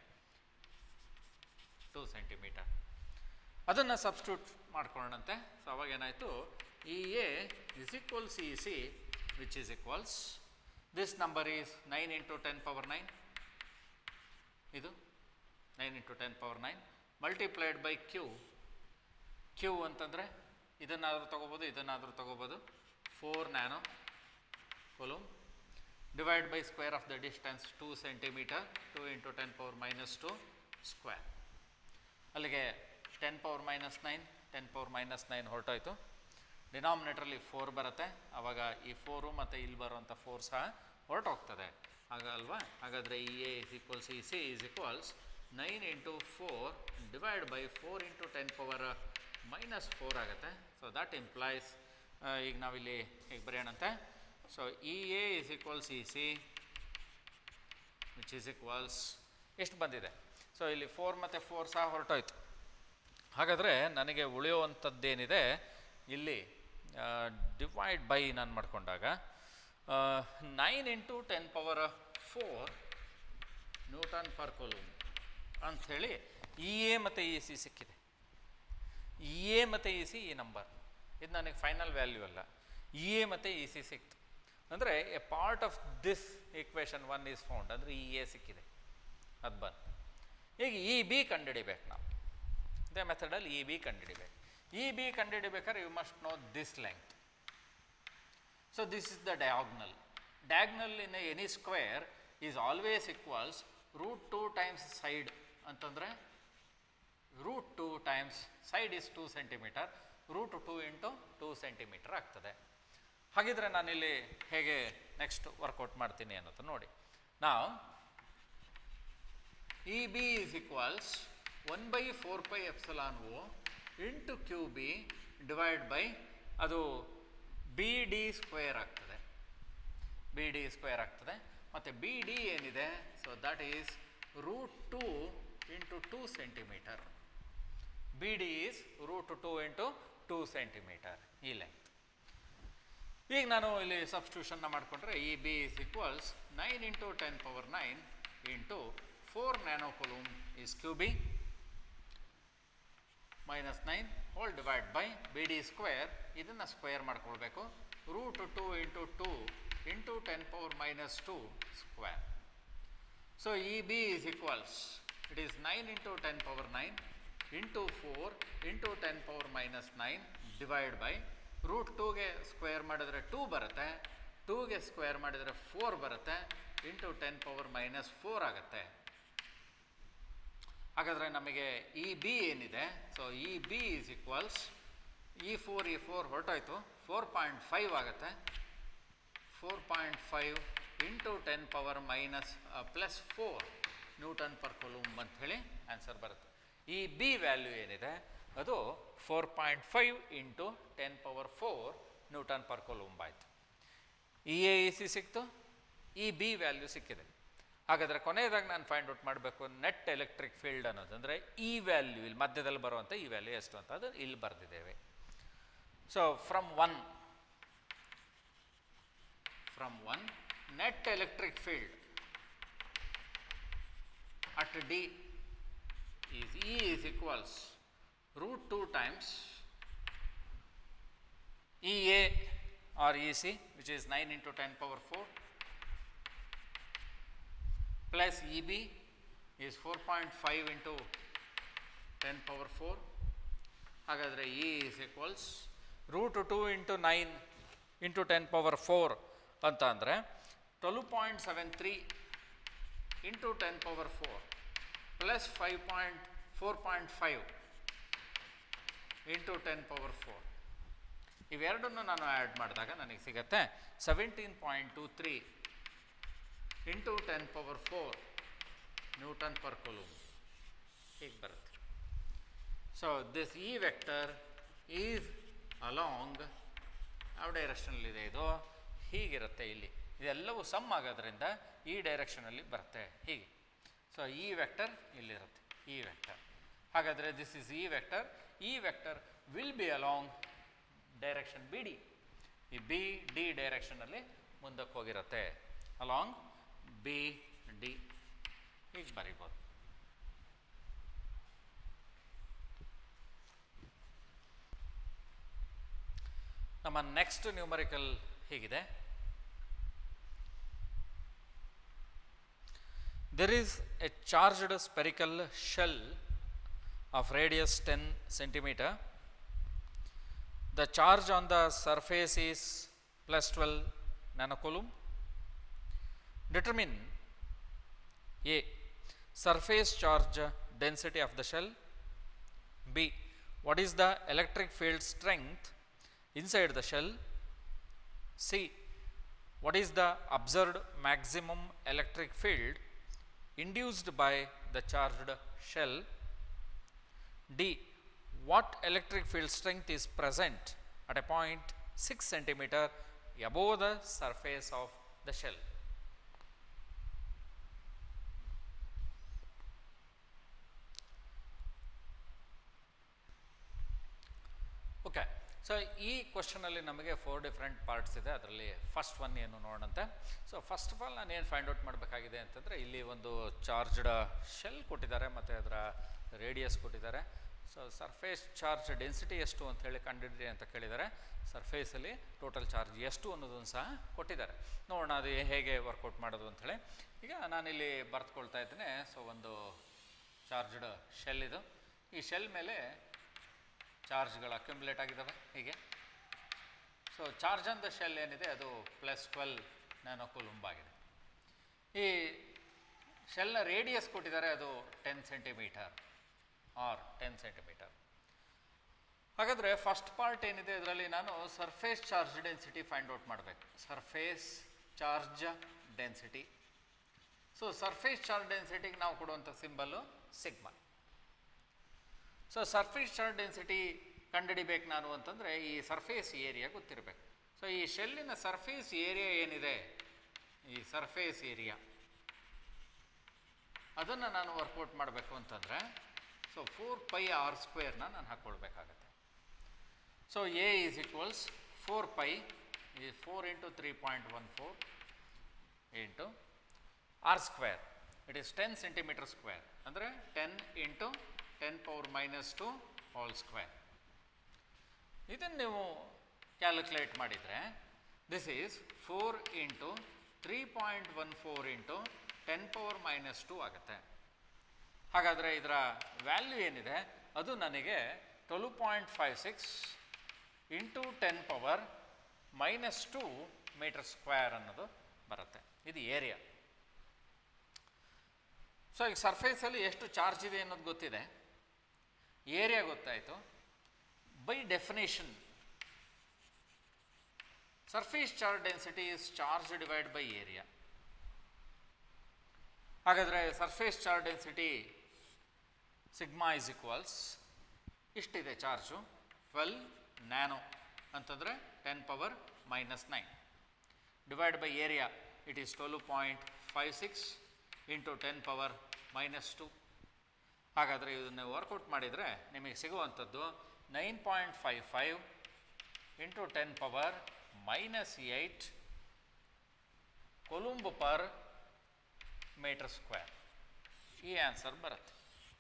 two centimeter ಅದನ್ನು ಸಬ್ಸ್ಟ್ಯೂಟ್ ಮಾಡ್ಕೊಳ್ಳೋಣಂತೆ ಸೊ ಅವಾಗ ಏನಾಯಿತು E A is equals E C which is equals this number is nine into ten power nine ಇದು nine into ten power nine multiplied by Q Q ಅಂತಂದರೆ ಇದನ್ನಾದರೂ ತೊಗೋಬೋದು ಇದನ್ನಾದರೂ ತೊಗೋಬೋದು four nano coulomb divide by square of the distance two centimeter two into ten power minus two square ಅಲ್ಲಿಗೆ ten power minus nine ten power minus nine ಹೊರಟೋಯ್ತು ಡಿನಾಮಿನೇಟ್ರಲ್ಲಿ four ಬರುತ್ತೆ ಆವಾಗ ಈ ಫೋರು ಮತ್ತು ಇಲ್ಲಿ ಬರುವಂಥ ಫೋರ್ ಸಹ ಹೊರಟೋಗ್ತದೆ ಆಗ ಅಲ್ವಾ ಹಾಗಾದರೆ E A is equals E C is equals nine into four divide by four into ten power minus four ಆಗುತ್ತೆ ಸೊ ದಟ್ ಇಂಪ್ಲಾಯ್ಸ್ ಈಗ ನಾವಿಲ್ಲಿ ಈಗ ಬರೆಯೋಣಂತೆ so E A is equals E C which is equals ಎಷ್ಟು ಬಂದಿದೆ so ಇಲ್ಲಿ four ಮತ್ತು four ಸಹ ಹೊರಟೋಯ್ತು ಹಾಗಾದರೆ ನನಗೆ ಉಳಿಯುವಂಥದ್ದೇನಿದೆ ಇಲ್ಲಿ ಡಿವೈಡ್ ಬೈ ನಾನು ಮಾಡಿಕೊಂಡಾಗ nine into ten power four newton per coulomb ಅಂಥೇಳಿ ಇ ಎ ಮತ್ತು ಇ ಸಿ ಸಿಕ್ಕಿದೆ ಇ ಎ ಮತ್ತು ಇ ಸಿ ಈ ನಂಬರ್ ಇದು ನನಗೆ ಫೈನಲ್ ವ್ಯಾಲ್ಯೂ ಅಲ್ಲ ಇ ಎ ಮತ್ತು ಇ ಸಿ ಸಿಕ್ತು ಅಂದರೆ a part of this equation one is found ಅಂದರೆ ಇ ಎ ಸಿಕ್ಕಿದೆ ಅದು ಬಂದು ಈಗ ಇ ಬಿ ಕಂಡುಹಿಡಿಬೇಕು ನಾವು ಇದೇ ಮೆಥಡಲ್ಲಿ ಇ ಬಿ ಕಂಡುಹಿಡಿಬೇಕು ಇ ಬಿ ಕಂಡುಹಿಡಿಬೇಕಾದ್ರೆ you must know this length so this is the diagonal diagonal in any square is always equals root two times side ಅಂತಂದರೆ root two times side is two centimeter root two into two centimeter ಆಗ್ತದೆ ಹಾಗಿದ್ರೆ ನಾನಿಲ್ಲಿ ಹೇಗೆ next workout ಮಾಡ್ತೀನಿ ಅನ್ನೋದು ನೋಡಿ ನಾವು E B is equals one by four pi epsilon O into Q B divide by ಅದು ಬಿ ಡಿ ಸ್ಕ್ವೇರ್ ಆಗ್ತದೆ ಬಿ ಡಿ ಸ್ಕ್ವೇರ್ ಆಗ್ತದೆ ಮತ್ತು ಬಿ ಡಿ ಏನಿದೆ so that is root two into two centimeter B D is root two into two centimeter ಈ length ಈಗ ನಾನು ಇಲ್ಲಿ ಸಬ್ಸ್ಟಿಟ್ಯೂಷನ್ನ ಮಾಡಿಕೊಂಡ್ರೆ E B is equals nine into ten power nine into four nano coulomb is Q B minus nine whole divide by B D square ಇದನ್ನು square ಮಾಡ್ಕೊಳ್ಬೇಕು root two into two into ten power minus two square so E B is equals it is nine into ten power nine into four into ten power minus nine divide by root ಟೂಗೆ square ಮಾಡಿದ್ರೆ two ಬರುತ್ತೆ ಟೂಗೆ square ಮಾಡಿದರೆ four ಬರುತ್ತೆ into ten power minus four ಆಗುತ್ತೆ ಹಾಗಾದರೆ ನಮಗೆ E B ಏನಿದೆ so E B is equals E four E four ಹೊರಟೋಯ್ತು ಫೋರ್ ಪಾಯಿಂಟ್ ಫೈವ್ ಆಗುತ್ತೆ four point five into ten power minus plus four newton per coulomb ಅಂತ ಹೇಳಿ answer ಬರುತ್ತೆ ಈ ಬಿ ವ್ಯಾಲ್ಯೂ ಏನಿದೆ ಅದು four point five into ten power four newton per coulomb ಆಯಿತು E A E C ಸಿಕ್ತು ಈ ಬಿ ವ್ಯಾಲ್ಯೂ ಸಿಕ್ಕಿದೆ ಹಾಗಾದರೆ ಕೊನೆಯದಾಗಿ ನಾನು ಫೈಂಡ್ ಔಟ್ ಮಾಡಬೇಕು ನೆಟ್ ಎಲೆಕ್ಟ್ರಿಕ್ ಫೀಲ್ಡ್ ಅನ್ನೋದು ಅಂದರೆ ಈ ವ್ಯಾಲ್ಯೂ ಇಲ್ಲಿ ಮಧ್ಯದಲ್ಲಿ ಬರುವಂಥ ಈ ವ್ಯಾಲ್ಯೂ ಎಷ್ಟು ಅಂತ ಅದು ಇಲ್ಲಿ ಬರೆದಿದ್ದೇವೆ so from one from one net electric field at D is E is equals root 2 times EA or EC which is 9 into 10 power 4 plus EB is 4.5 into 10 power 4 ಹಾಗಾದರೆ E is equals root 2 into 9 into 10 power 4 ಅಂತ ಅಂದರೆ twelve point seven three into ten power four plus five point four point five into ten power four ಇವೆರಡನ್ನು ನಾನು add ಮಾಡಿದಾಗ ನನಗೆ ಸಿಗತ್ತೆ seventeen point two three into ten power four newton per coulomb ಹೀಗೆ ಬರುತ್ತೆ so this E vector is along ಯಾವ ಡೈರೆಕ್ಷನಲ್ಲಿದೆ ಇದು ಹೀಗಿರುತ್ತೆ ಇಲ್ಲಿ ಇದೆಲ್ಲವೂ ಸಮ್ ಆಗೋದ್ರಿಂದ ಈ ಡೈರೆಕ್ಷನಲ್ಲಿ ಬರುತ್ತೆ ಹೀಗೆ ಸೊ ಈ ವೆಕ್ಟರ್ ಇಲ್ಲಿರುತ್ತೆ ಈ ವೆಕ್ಟರ್ ಹಾಗಾದರೆ ದಿಸ್ ಇಸ್ ಇ ವೆಕ್ಟರ್ ಈ vector will be along direction B D ಈ ಬಿ ಡಿ ಡೈರೆಕ್ಷನಲ್ಲಿ ಮುಂದಕ್ಕೆ ಹೋಗಿರುತ್ತೆ ಅಲಾಂಗ್ ಬಿ ಡಿ ಹೀಗೆ ಬರಿಬೋದು ನಮ್ಮ ನೆಕ್ಸ್ಟ್ ನ್ಯೂಮರಿಕಲ್ ಹೀಗಿದೆ there is a charged spherical shell of radius 10 centimeter the charge on the surface is plus 12 nanocoulomb determine a surface charge density of the shell b what is the electric field strength inside the shell c what is the observed maximum electric field induced by the charged shell. D. What electric field strength is present at a point 6 centimeter above the surface of the shell? Okay so ಈ ಕ್ವಶನಲ್ಲಿ ನಮಗೆ four different parts ಇದೆ ಅದರಲ್ಲಿ first one ಏನು ನೋಡೋಣಂತೆ so first of all ನಾನು ಏನು find out ಮಾಡಬೇಕಾಗಿದೆ ಅಂತಂದರೆ ಇಲ್ಲಿ ಒಂದು ಚಾರ್ಜ್ಡ್ ಶೆಲ್ ಕೊಟ್ಟಿದ್ದಾರೆ ಮತ್ತು ಅದರ ರೇಡಿಯಸ್ ಕೊಟ್ಟಿದ್ದಾರೆ ಸೊ ಸರ್ಫೇಸ್ ಚಾರ್ಜ್ ಡೆನ್ಸಿಟಿ ಎಷ್ಟು ಅಂತ ಹೇಳಿ ಕಂಡಿಡ್ರಿ ಅಂತ ಕೇಳಿದ್ದಾರೆ ಸರ್ಫೇಸಲ್ಲಿ ಟೋಟಲ್ ಚಾರ್ಜ್ ಎಷ್ಟು ಅನ್ನೋದನ್ನು ಸಹ ಕೊಟ್ಟಿದ್ದಾರೆ ನೋಡೋಣ ಅದು ಹೇಗೆ ವರ್ಕೌಟ್ ಮಾಡೋದು ಅಂಥೇಳಿ ಈಗ ನಾನಿಲ್ಲಿ ಬರೆದುಕೊಳ್ತಾ ಇದ್ದೇನೆ ಸೊ ಒಂದು ಚಾರ್ಜ್ಡ್ ಶೆಲ್ ಇದು ಈ ಶೆಲ್ ಮೇಲೆ ಚಾರ್ಜ್ಗಳು ಅಕ್ಯುಮುಲೇಟ್ ಆಗಿದ್ದಾವೆ ಹೀಗೆ so charge on the shell ಏನಿದೆ ಅದು ಪ್ಲಸ್ ಟ್ವೆಲ್ ನ್ಯಾನೋ ಕೂಲುಂಬ್ ಆಗಿದೆ ಈ ಶೆಲ್ನ ರೇಡಿಯಸ್ ಕೊಟ್ಟಿದ್ದಾರೆ ಅದು ten centimeter R ten centimeter ಹಾಗಾದರೆ ಫಸ್ಟ್ ಪಾರ್ಟ್ ಏನಿದೆ ಇದರಲ್ಲಿ ನಾನು surface charge density find out ಮಾಡಬೇಕು surface charge density so surface charge ಡೆನ್ಸಿಟಿಗೆ ನಾವು ಕೊಡುವಂಥ symbol sigma so surface charge density ಕಂಡುಹಿಡಿಬೇಕು ನಾನು ಅಂತಂದರೆ ಈ ಸರ್ಫೇಸ್ ಏರಿಯಾ ಗೊತ್ತಿರಬೇಕು ಸೊ ಈ ಶೆಲ್ಲಿನ ಸರ್ಫೇಸ್ ಏರಿಯಾ ಏನಿದೆ ಈ ಸರ್ಫೇಸ್ ಏರಿಯಾ ಅದನ್ನು ನಾನು ವರ್ಕೌಟ್ ಮಾಡಬೇಕು ಅಂತಂದರೆ ಸೊ ಫೋರ್ ಪೈ ಆರ್ ಸ್ಕ್ವೇರ್ನ ನಾನು ಹಾಕ್ಕೊಳ್ಬೇಕಾಗತ್ತೆ so A is equals four pi ಈ four into three point one four into R square it is ten centimeter square ಅಂದರೆ ten into ten power minus two whole square ಇದನ್ನು ನೀವು calculate ಮಾಡಿದರೆ this is four into three point one four into ten power minus two ಆಗುತ್ತೆ ಹಾಗಾದರೆ ಇದರ value ಏನಿದೆ ಅದು ನನಗೆ twelve point five six into ten power minus two meter square ಅನ್ನೋದು ಬರುತ್ತೆ ಇದು ಏರಿಯಾ ಸೊ ಈಗ ಸರ್ಫೇಸಲ್ಲಿ ಎಷ್ಟು ಚಾರ್ಜ್ ಇದೆ ಅನ್ನೋದು ಗೊತ್ತಿದೆ ಏರಿಯಾ ಗೊತ್ತಾಯಿತು by definition surface charge density is charge divide by area ಹಾಗಾದರೆ surface charge density sigma is equals ಇಷ್ಟಿದೆ ಚಾರ್ಜು ಟ್ವೆಲ್ ನ್ಯಾನೋ ಅಂತಂದರೆ ten power minus nine divide by area it is twelve point five six into ten power minus two ಹಾಗಾದರೆ ಇದನ್ನು work out ಮಾಡಿದರೆ ನಿಮಗೆ ಸಿಗುವಂಥದ್ದು nine point five five into ten power minus eight coulomb per meter square ಈ answer ಬರುತ್ತೆ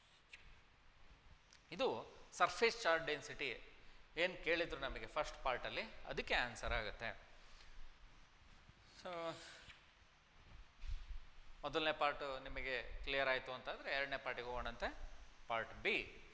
ಇದು surface charge density ಏನು ಕೇಳಿದ್ರು ನಮಗೆ ಫಸ್ಟ್ ಪಾರ್ಟಲ್ಲಿ ಅದಕ್ಕೆ ಆನ್ಸರ್ ಆಗುತ್ತೆ ಸೊ ಮೊದಲನೇ ಪಾರ್ಟು ನಿಮಗೆ ಕ್ಲಿಯರ್ ಆಯಿತು ಅಂತಂದರೆ ಎರಡನೇ ಪಾರ್ಟಿಗೆ ಹೋಗೋಣಂತೆ part B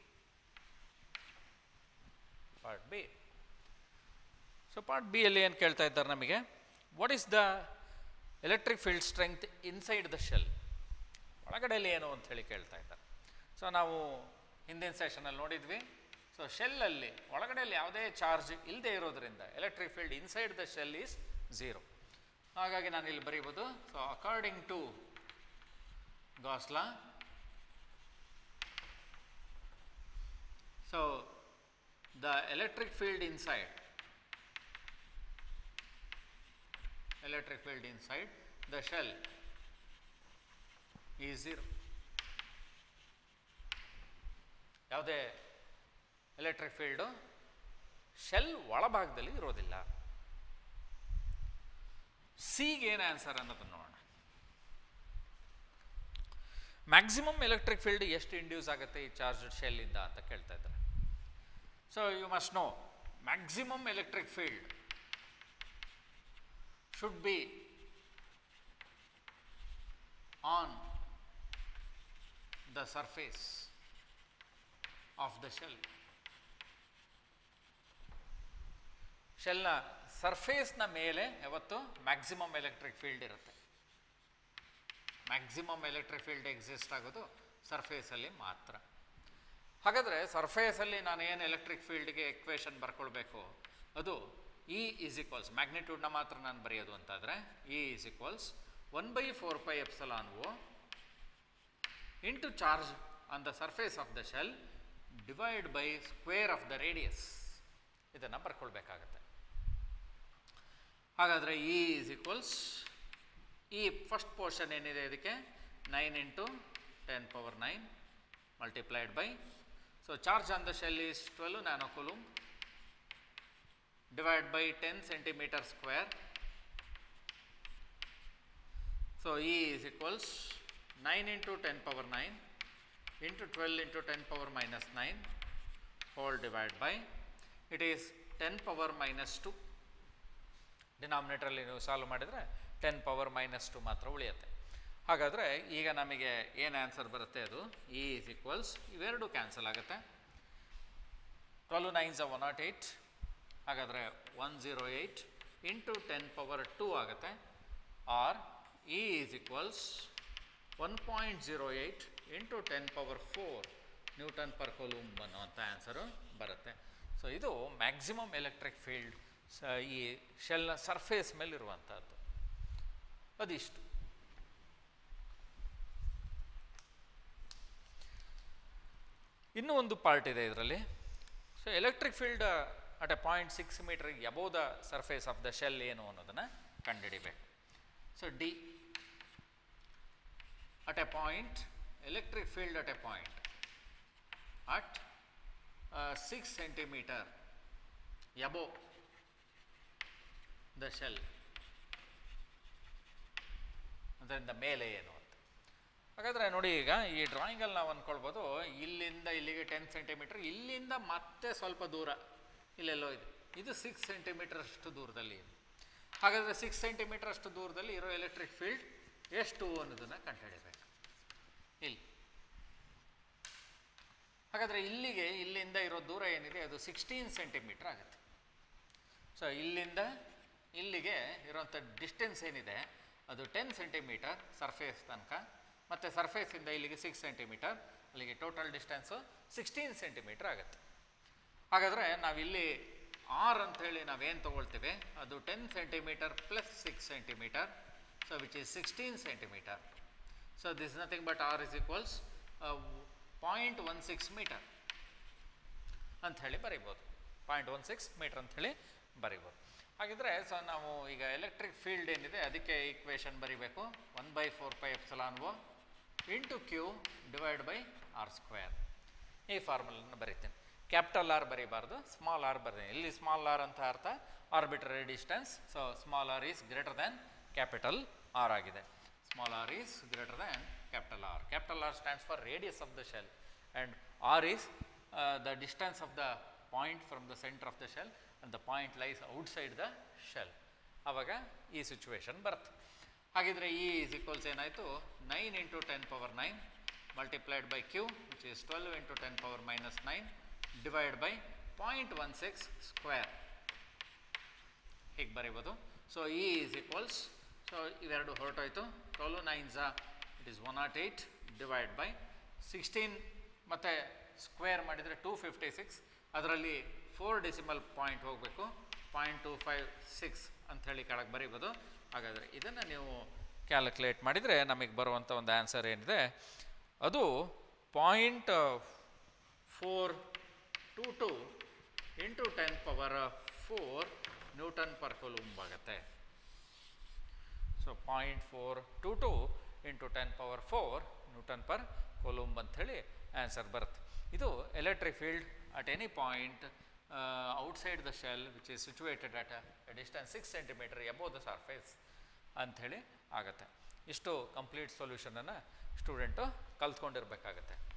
part B so part B ಅಲ್ಲಿ ಏನು ಕೇಳ್ತಾ ಇದ್ದಾರೆ ನಮಗೆ what is the electric field strength inside the shell ಒಳಗಡೆಯಲ್ಲಿ ಏನು ಅಂತ ಹೇಳಿ ಕೇಳ್ತಾ ಇದ್ದಾರೆ ಸೊ ನಾವು ಹಿಂದಿನ ಸೆಷನಲ್ಲಿ ನೋಡಿದ್ವಿ ಸೊ ಶೆಲ್ಲಲ್ಲಿ ಒಳಗಡೆಯಲ್ಲಿ ಯಾವುದೇ ಚಾರ್ಜ್ ಇಲ್ಲದೆ ಇರೋದ್ರಿಂದ electric field inside the shell is zero ಹಾಗಾಗಿ ನಾನು ಇಲ್ಲಿ ಬರೀಬೋದು so according to Gauss law so the electric field inside electric field inside the shell is zero ಯಾವುದೇ ಎಲೆಕ್ಟ್ರಿಕ್ ಫೀಲ್ಡು ಶೆಲ್ ಒಳಭಾಗದಲ್ಲಿ ಇರೋದಿಲ್ಲ ಸಿಗೆ ಏನು ಆನ್ಸರ್ ಅನ್ನೋದನ್ನು ನೋಡೋಣ ಮ್ಯಾಕ್ಸಿಮಮ್ ಎಲೆಕ್ಟ್ರಿಕ್ ಫೀಲ್ಡ್ ಎಷ್ಟು ಇಂಡ್ಯೂಸ್ ಆಗುತ್ತೆ ಈ ಚಾರ್ಜ್ ಶೆಲ್ಲಿಂದ ಅಂತ ಕೇಳ್ತಾ ಇದ್ದಾರೆ so you must know maximum electric field should be on the surface of the shell ಶೆಲ್ನ ಸರ್ಫೇಸ್ನ ಮೇಲೆ ಯಾವತ್ತು ಮ್ಯಾಕ್ಸಿಮಮ್ ಎಲೆಕ್ಟ್ರಿಕ್ ಫೀಲ್ಡ್ ಇರುತ್ತೆ ಮ್ಯಾಕ್ಸಿಮಮ್ ಎಲೆಕ್ಟ್ರಿಕ್ ಫೀಲ್ಡ್ ಎಕ್ಸಿಸ್ಟ್ ಆಗೋದು ಸರ್ಫೇಸಲ್ಲಿ ಮಾತ್ರ ಹಾಗಾದರೆ ಸರ್ಫೇಸಲ್ಲಿ ನಾನು ಏನು ಎಲೆಕ್ಟ್ರಿಕ್ ಫೀಲ್ಡ್ಗೆ ಎಕ್ವೇಷನ್ ಬರ್ಕೊಳ್ಬೇಕು ಅದು ಇ ಈಸ್ ಈಕ್ವಲ್ಸ್ ಮ್ಯಾಗ್ನಿಟ್ಯೂಡ್ನ ಮಾತ್ರ ನಾನು ಬರೆಯೋದು ಅಂತಾದರೆ E is equals one by four pi epsilon O into charge on the surface of the shell divide by square of the radius ಇದನ್ನು ಬರ್ಕೊಳ್ಬೇಕಾಗತ್ತೆ ಹಾಗಾದರೆ ಇ ಈಸ್ ಈಕ್ವಲ್ಸ್ ಈ first portion ಏನಿದೆ ಇದಕ್ಕೆ nine into ten power nine multiplied by so charge on the shell is twelve nano coulomb divide by ten centimeter square so E is equals nine into ten power nine into twelve into ten power minus nine whole divide by it is ten power minus two ಡಿನಾಮಿನೇಟ್ರಲ್ಲಿ ನೀವು solve ಮಾಡಿದರೆ ten power minus to ಮಾತ್ರ ಉಳಿಯುತ್ತೆ ಹಾಗಾದರೆ ಈಗ ನಮಗೆ ಏನು answer ಬರುತ್ತೆ ಅದು ಇ ಈಸ್ ಈಕ್ವಲ್ಸ್ ಇವೆರಡು ಕ್ಯಾನ್ಸಲ್ ಆಗುತ್ತೆ twelve nines one nought eight ಹಾಗಾದರೆ one zero eight into ten power two ಆಗುತ್ತೆ or E is equals one point zero eight into ten power four newton per coulomb ಅನ್ನುವಂಥ answer ಬರುತ್ತೆ so ಇದು maximum electric field ಸ ಈ ಶೆಲ್ನ surface ಮೇಲೆ ಇರುವಂಥದ್ದು ಅದಿಷ್ಟು ಇನ್ನೂ ಒಂದು ಪಾರ್ಟ್ ಇದೆ ಇದರಲ್ಲಿ so electric field at a point six metre above the surface of the shell ಏನು ಅನ್ನೋದನ್ನು ಕಂಡುಹಿಡಿಬೇಕು so d at a point electric field at a point at uh, 6 centimeter above the shell ಅದರಿಂದ ಮೇಲೆ ಏನು ಅಂತ ಹಾಗಾದರೆ ನೋಡಿ ಈಗ ಈ ಡ್ರಾಯಿಂಗಲ್ಲಿ ನಾವು ಅಂದ್ಕೊಳ್ಬೋದು ಇಲ್ಲಿಂದ ಇಲ್ಲಿಗೆ ಟೆನ್ ಸೆಂಟಿಮೀಟರ್ ಇಲ್ಲಿಂದ ಮತ್ತೆ ಸ್ವಲ್ಪ ದೂರ ಇಲ್ಲೆಲ್ಲೋ ಇದೆ ಇದು ಸಿಕ್ಸ್ ಸೆಂಟಿಮೀಟರ್ ಅಷ್ಟು ದೂರದಲ್ಲಿ ಇದೆ ಹಾಗಾದರೆ ಸಿಕ್ಸ್ ಸೆಂಟಿಮೀಟರ್ ಅಷ್ಟು ದೂರದಲ್ಲಿ ಇರೋ ಎಲೆಕ್ಟ್ರಿಕ್ ಫೀಲ್ಡ್ ಎಷ್ಟು ಅನ್ನೋದನ್ನು ಕಂಡುಹಿಡಿಬೇಕು ಇಲ್ಲಿ ಹಾಗಾದರೆ ಇಲ್ಲಿಗೆ ಇಲ್ಲಿಂದ ಇರೋ ದೂರ ಏನಿದೆ ಅದು ಸಿಕ್ಸ್ಟೀನ್ ಸೆಂಟಿಮೀಟರ್ ಆಗುತ್ತೆ ಸೊ ಇಲ್ಲಿಂದ ಇಲ್ಲಿಗೆ ಇರೋಂಥ ಡಿಸ್ಟೆನ್ಸ್ ಏನಿದೆ ಅದು ಟೆನ್ ಸೆಂಟಿಮೀಟರ್ ಸರ್ಫೇಸ್ ತನಕ ಮತ್ತು ಸರ್ಫೇಸಿಂದ ಇಲ್ಲಿಗೆ ಸಿಕ್ಸ್ ಸೆಂಟಿಮೀಟರ್ ಅಲ್ಲಿಗೆ ಟೋಟಲ್ ಡಿಸ್ಟೆನ್ಸು ಸಿಕ್ಸ್ಟೀನ್ ಸೆಂಟಿಮೀಟರ್ ಆಗುತ್ತೆ ಹಾಗಾದರೆ ನಾವಿಲ್ಲಿ ಆರ್ ಅಂಥೇಳಿ ನಾವೇನು ತೊಗೊಳ್ತೀವಿ ಅದು ten centimetre plus six centimetre so which is sixteen centimetre so this nothing but r is equals point one six metre ಅಂಥೇಳಿ ಬರಿಬೋದು ಪಾಯಿಂಟ್ ಒನ್ ಸಿಕ್ಸ್ ಮೀಟರ್ ಅಂಥೇಳಿ ಬರಿಬೋದು ಹಾಗಿದ್ರೆ ಸೊ ನಾವು ಈಗ ಎಲೆಕ್ಟ್ರಿಕ್ ಫೀಲ್ಡ್ ಏನಿದೆ ಅದಕ್ಕೆ ಈಕ್ವೇಷನ್ ಬರಿಬೇಕು one by four pi epsilon O into Q divide by R square ಈ ಫಾರ್ಮುಲನ್ನು ಬರಿತೀನಿ ಕ್ಯಾಪಿಟಲ್ ಆರ್ ಬರೀಬಾರ್ದು ಸ್ಮಾಲ್ ಆರ್ ಬರೀತೀನಿ ಇಲ್ಲಿ ಸ್ಮಾಲ್ ಆರ್ ಅಂತ ಅರ್ಥ arbitrary distance so small r is greater than capital r ಆಗಿದೆ small r is greater than capital R. Capital R stands for radius of the shell and R is uh, the distance of the point from the center of the shell and the point lies outside the shell. ಆವಾಗ ಈ situation ಬರುತ್ತೆ ಹಾಗಿದ್ರೆ E is equals ಏನಾಯಿತು nine into ten power nine multiplied by q which is twelve into ten power minus nine divide by point one six square ಹೀಗೆ ಬರೀಬೋದು so E is equals so ಇವೆರಡು ಹೊರಟೋಯ್ತು twelve nines it is one nought eight divide by sixteen ಮತ್ತು square ಮಾಡಿದರೆ two fifty six ಅದರಲ್ಲಿ four decimal point ಹೋಗಬೇಕು point two five six ಅಂಥೇಳಿ ಕೆಳಗೆ ಬರೀಬೋದು ಹಾಗಾದರೆ ಇದನ್ನು ನೀವು ಕ್ಯಾಲ್ಕುಲೇಟ್ ಮಾಡಿದರೆ ನಮಗೆ ಬರುವಂಥ ಒಂದು ಆನ್ಸರ್ ಏನಿದೆ ಅದು point four two two into ten power four newton per coulomb ಆಗುತ್ತೆ so point four two two into ten power four newton per coulomb ಅಂಥೇಳಿ ಆನ್ಸರ್ ಬರುತ್ತೆ ಇದು electric field at any point outside the shell which is situated at a distance six centimetre above the surface ಅಂಥೇಳಿ ಆಗುತ್ತೆ ಇಷ್ಟು complete ಸೊಲ್ಯೂಷನನ್ನು student ಕಲ್ತ್ಕೊಂಡಿರ್ಬೇಕಾಗತ್ತೆ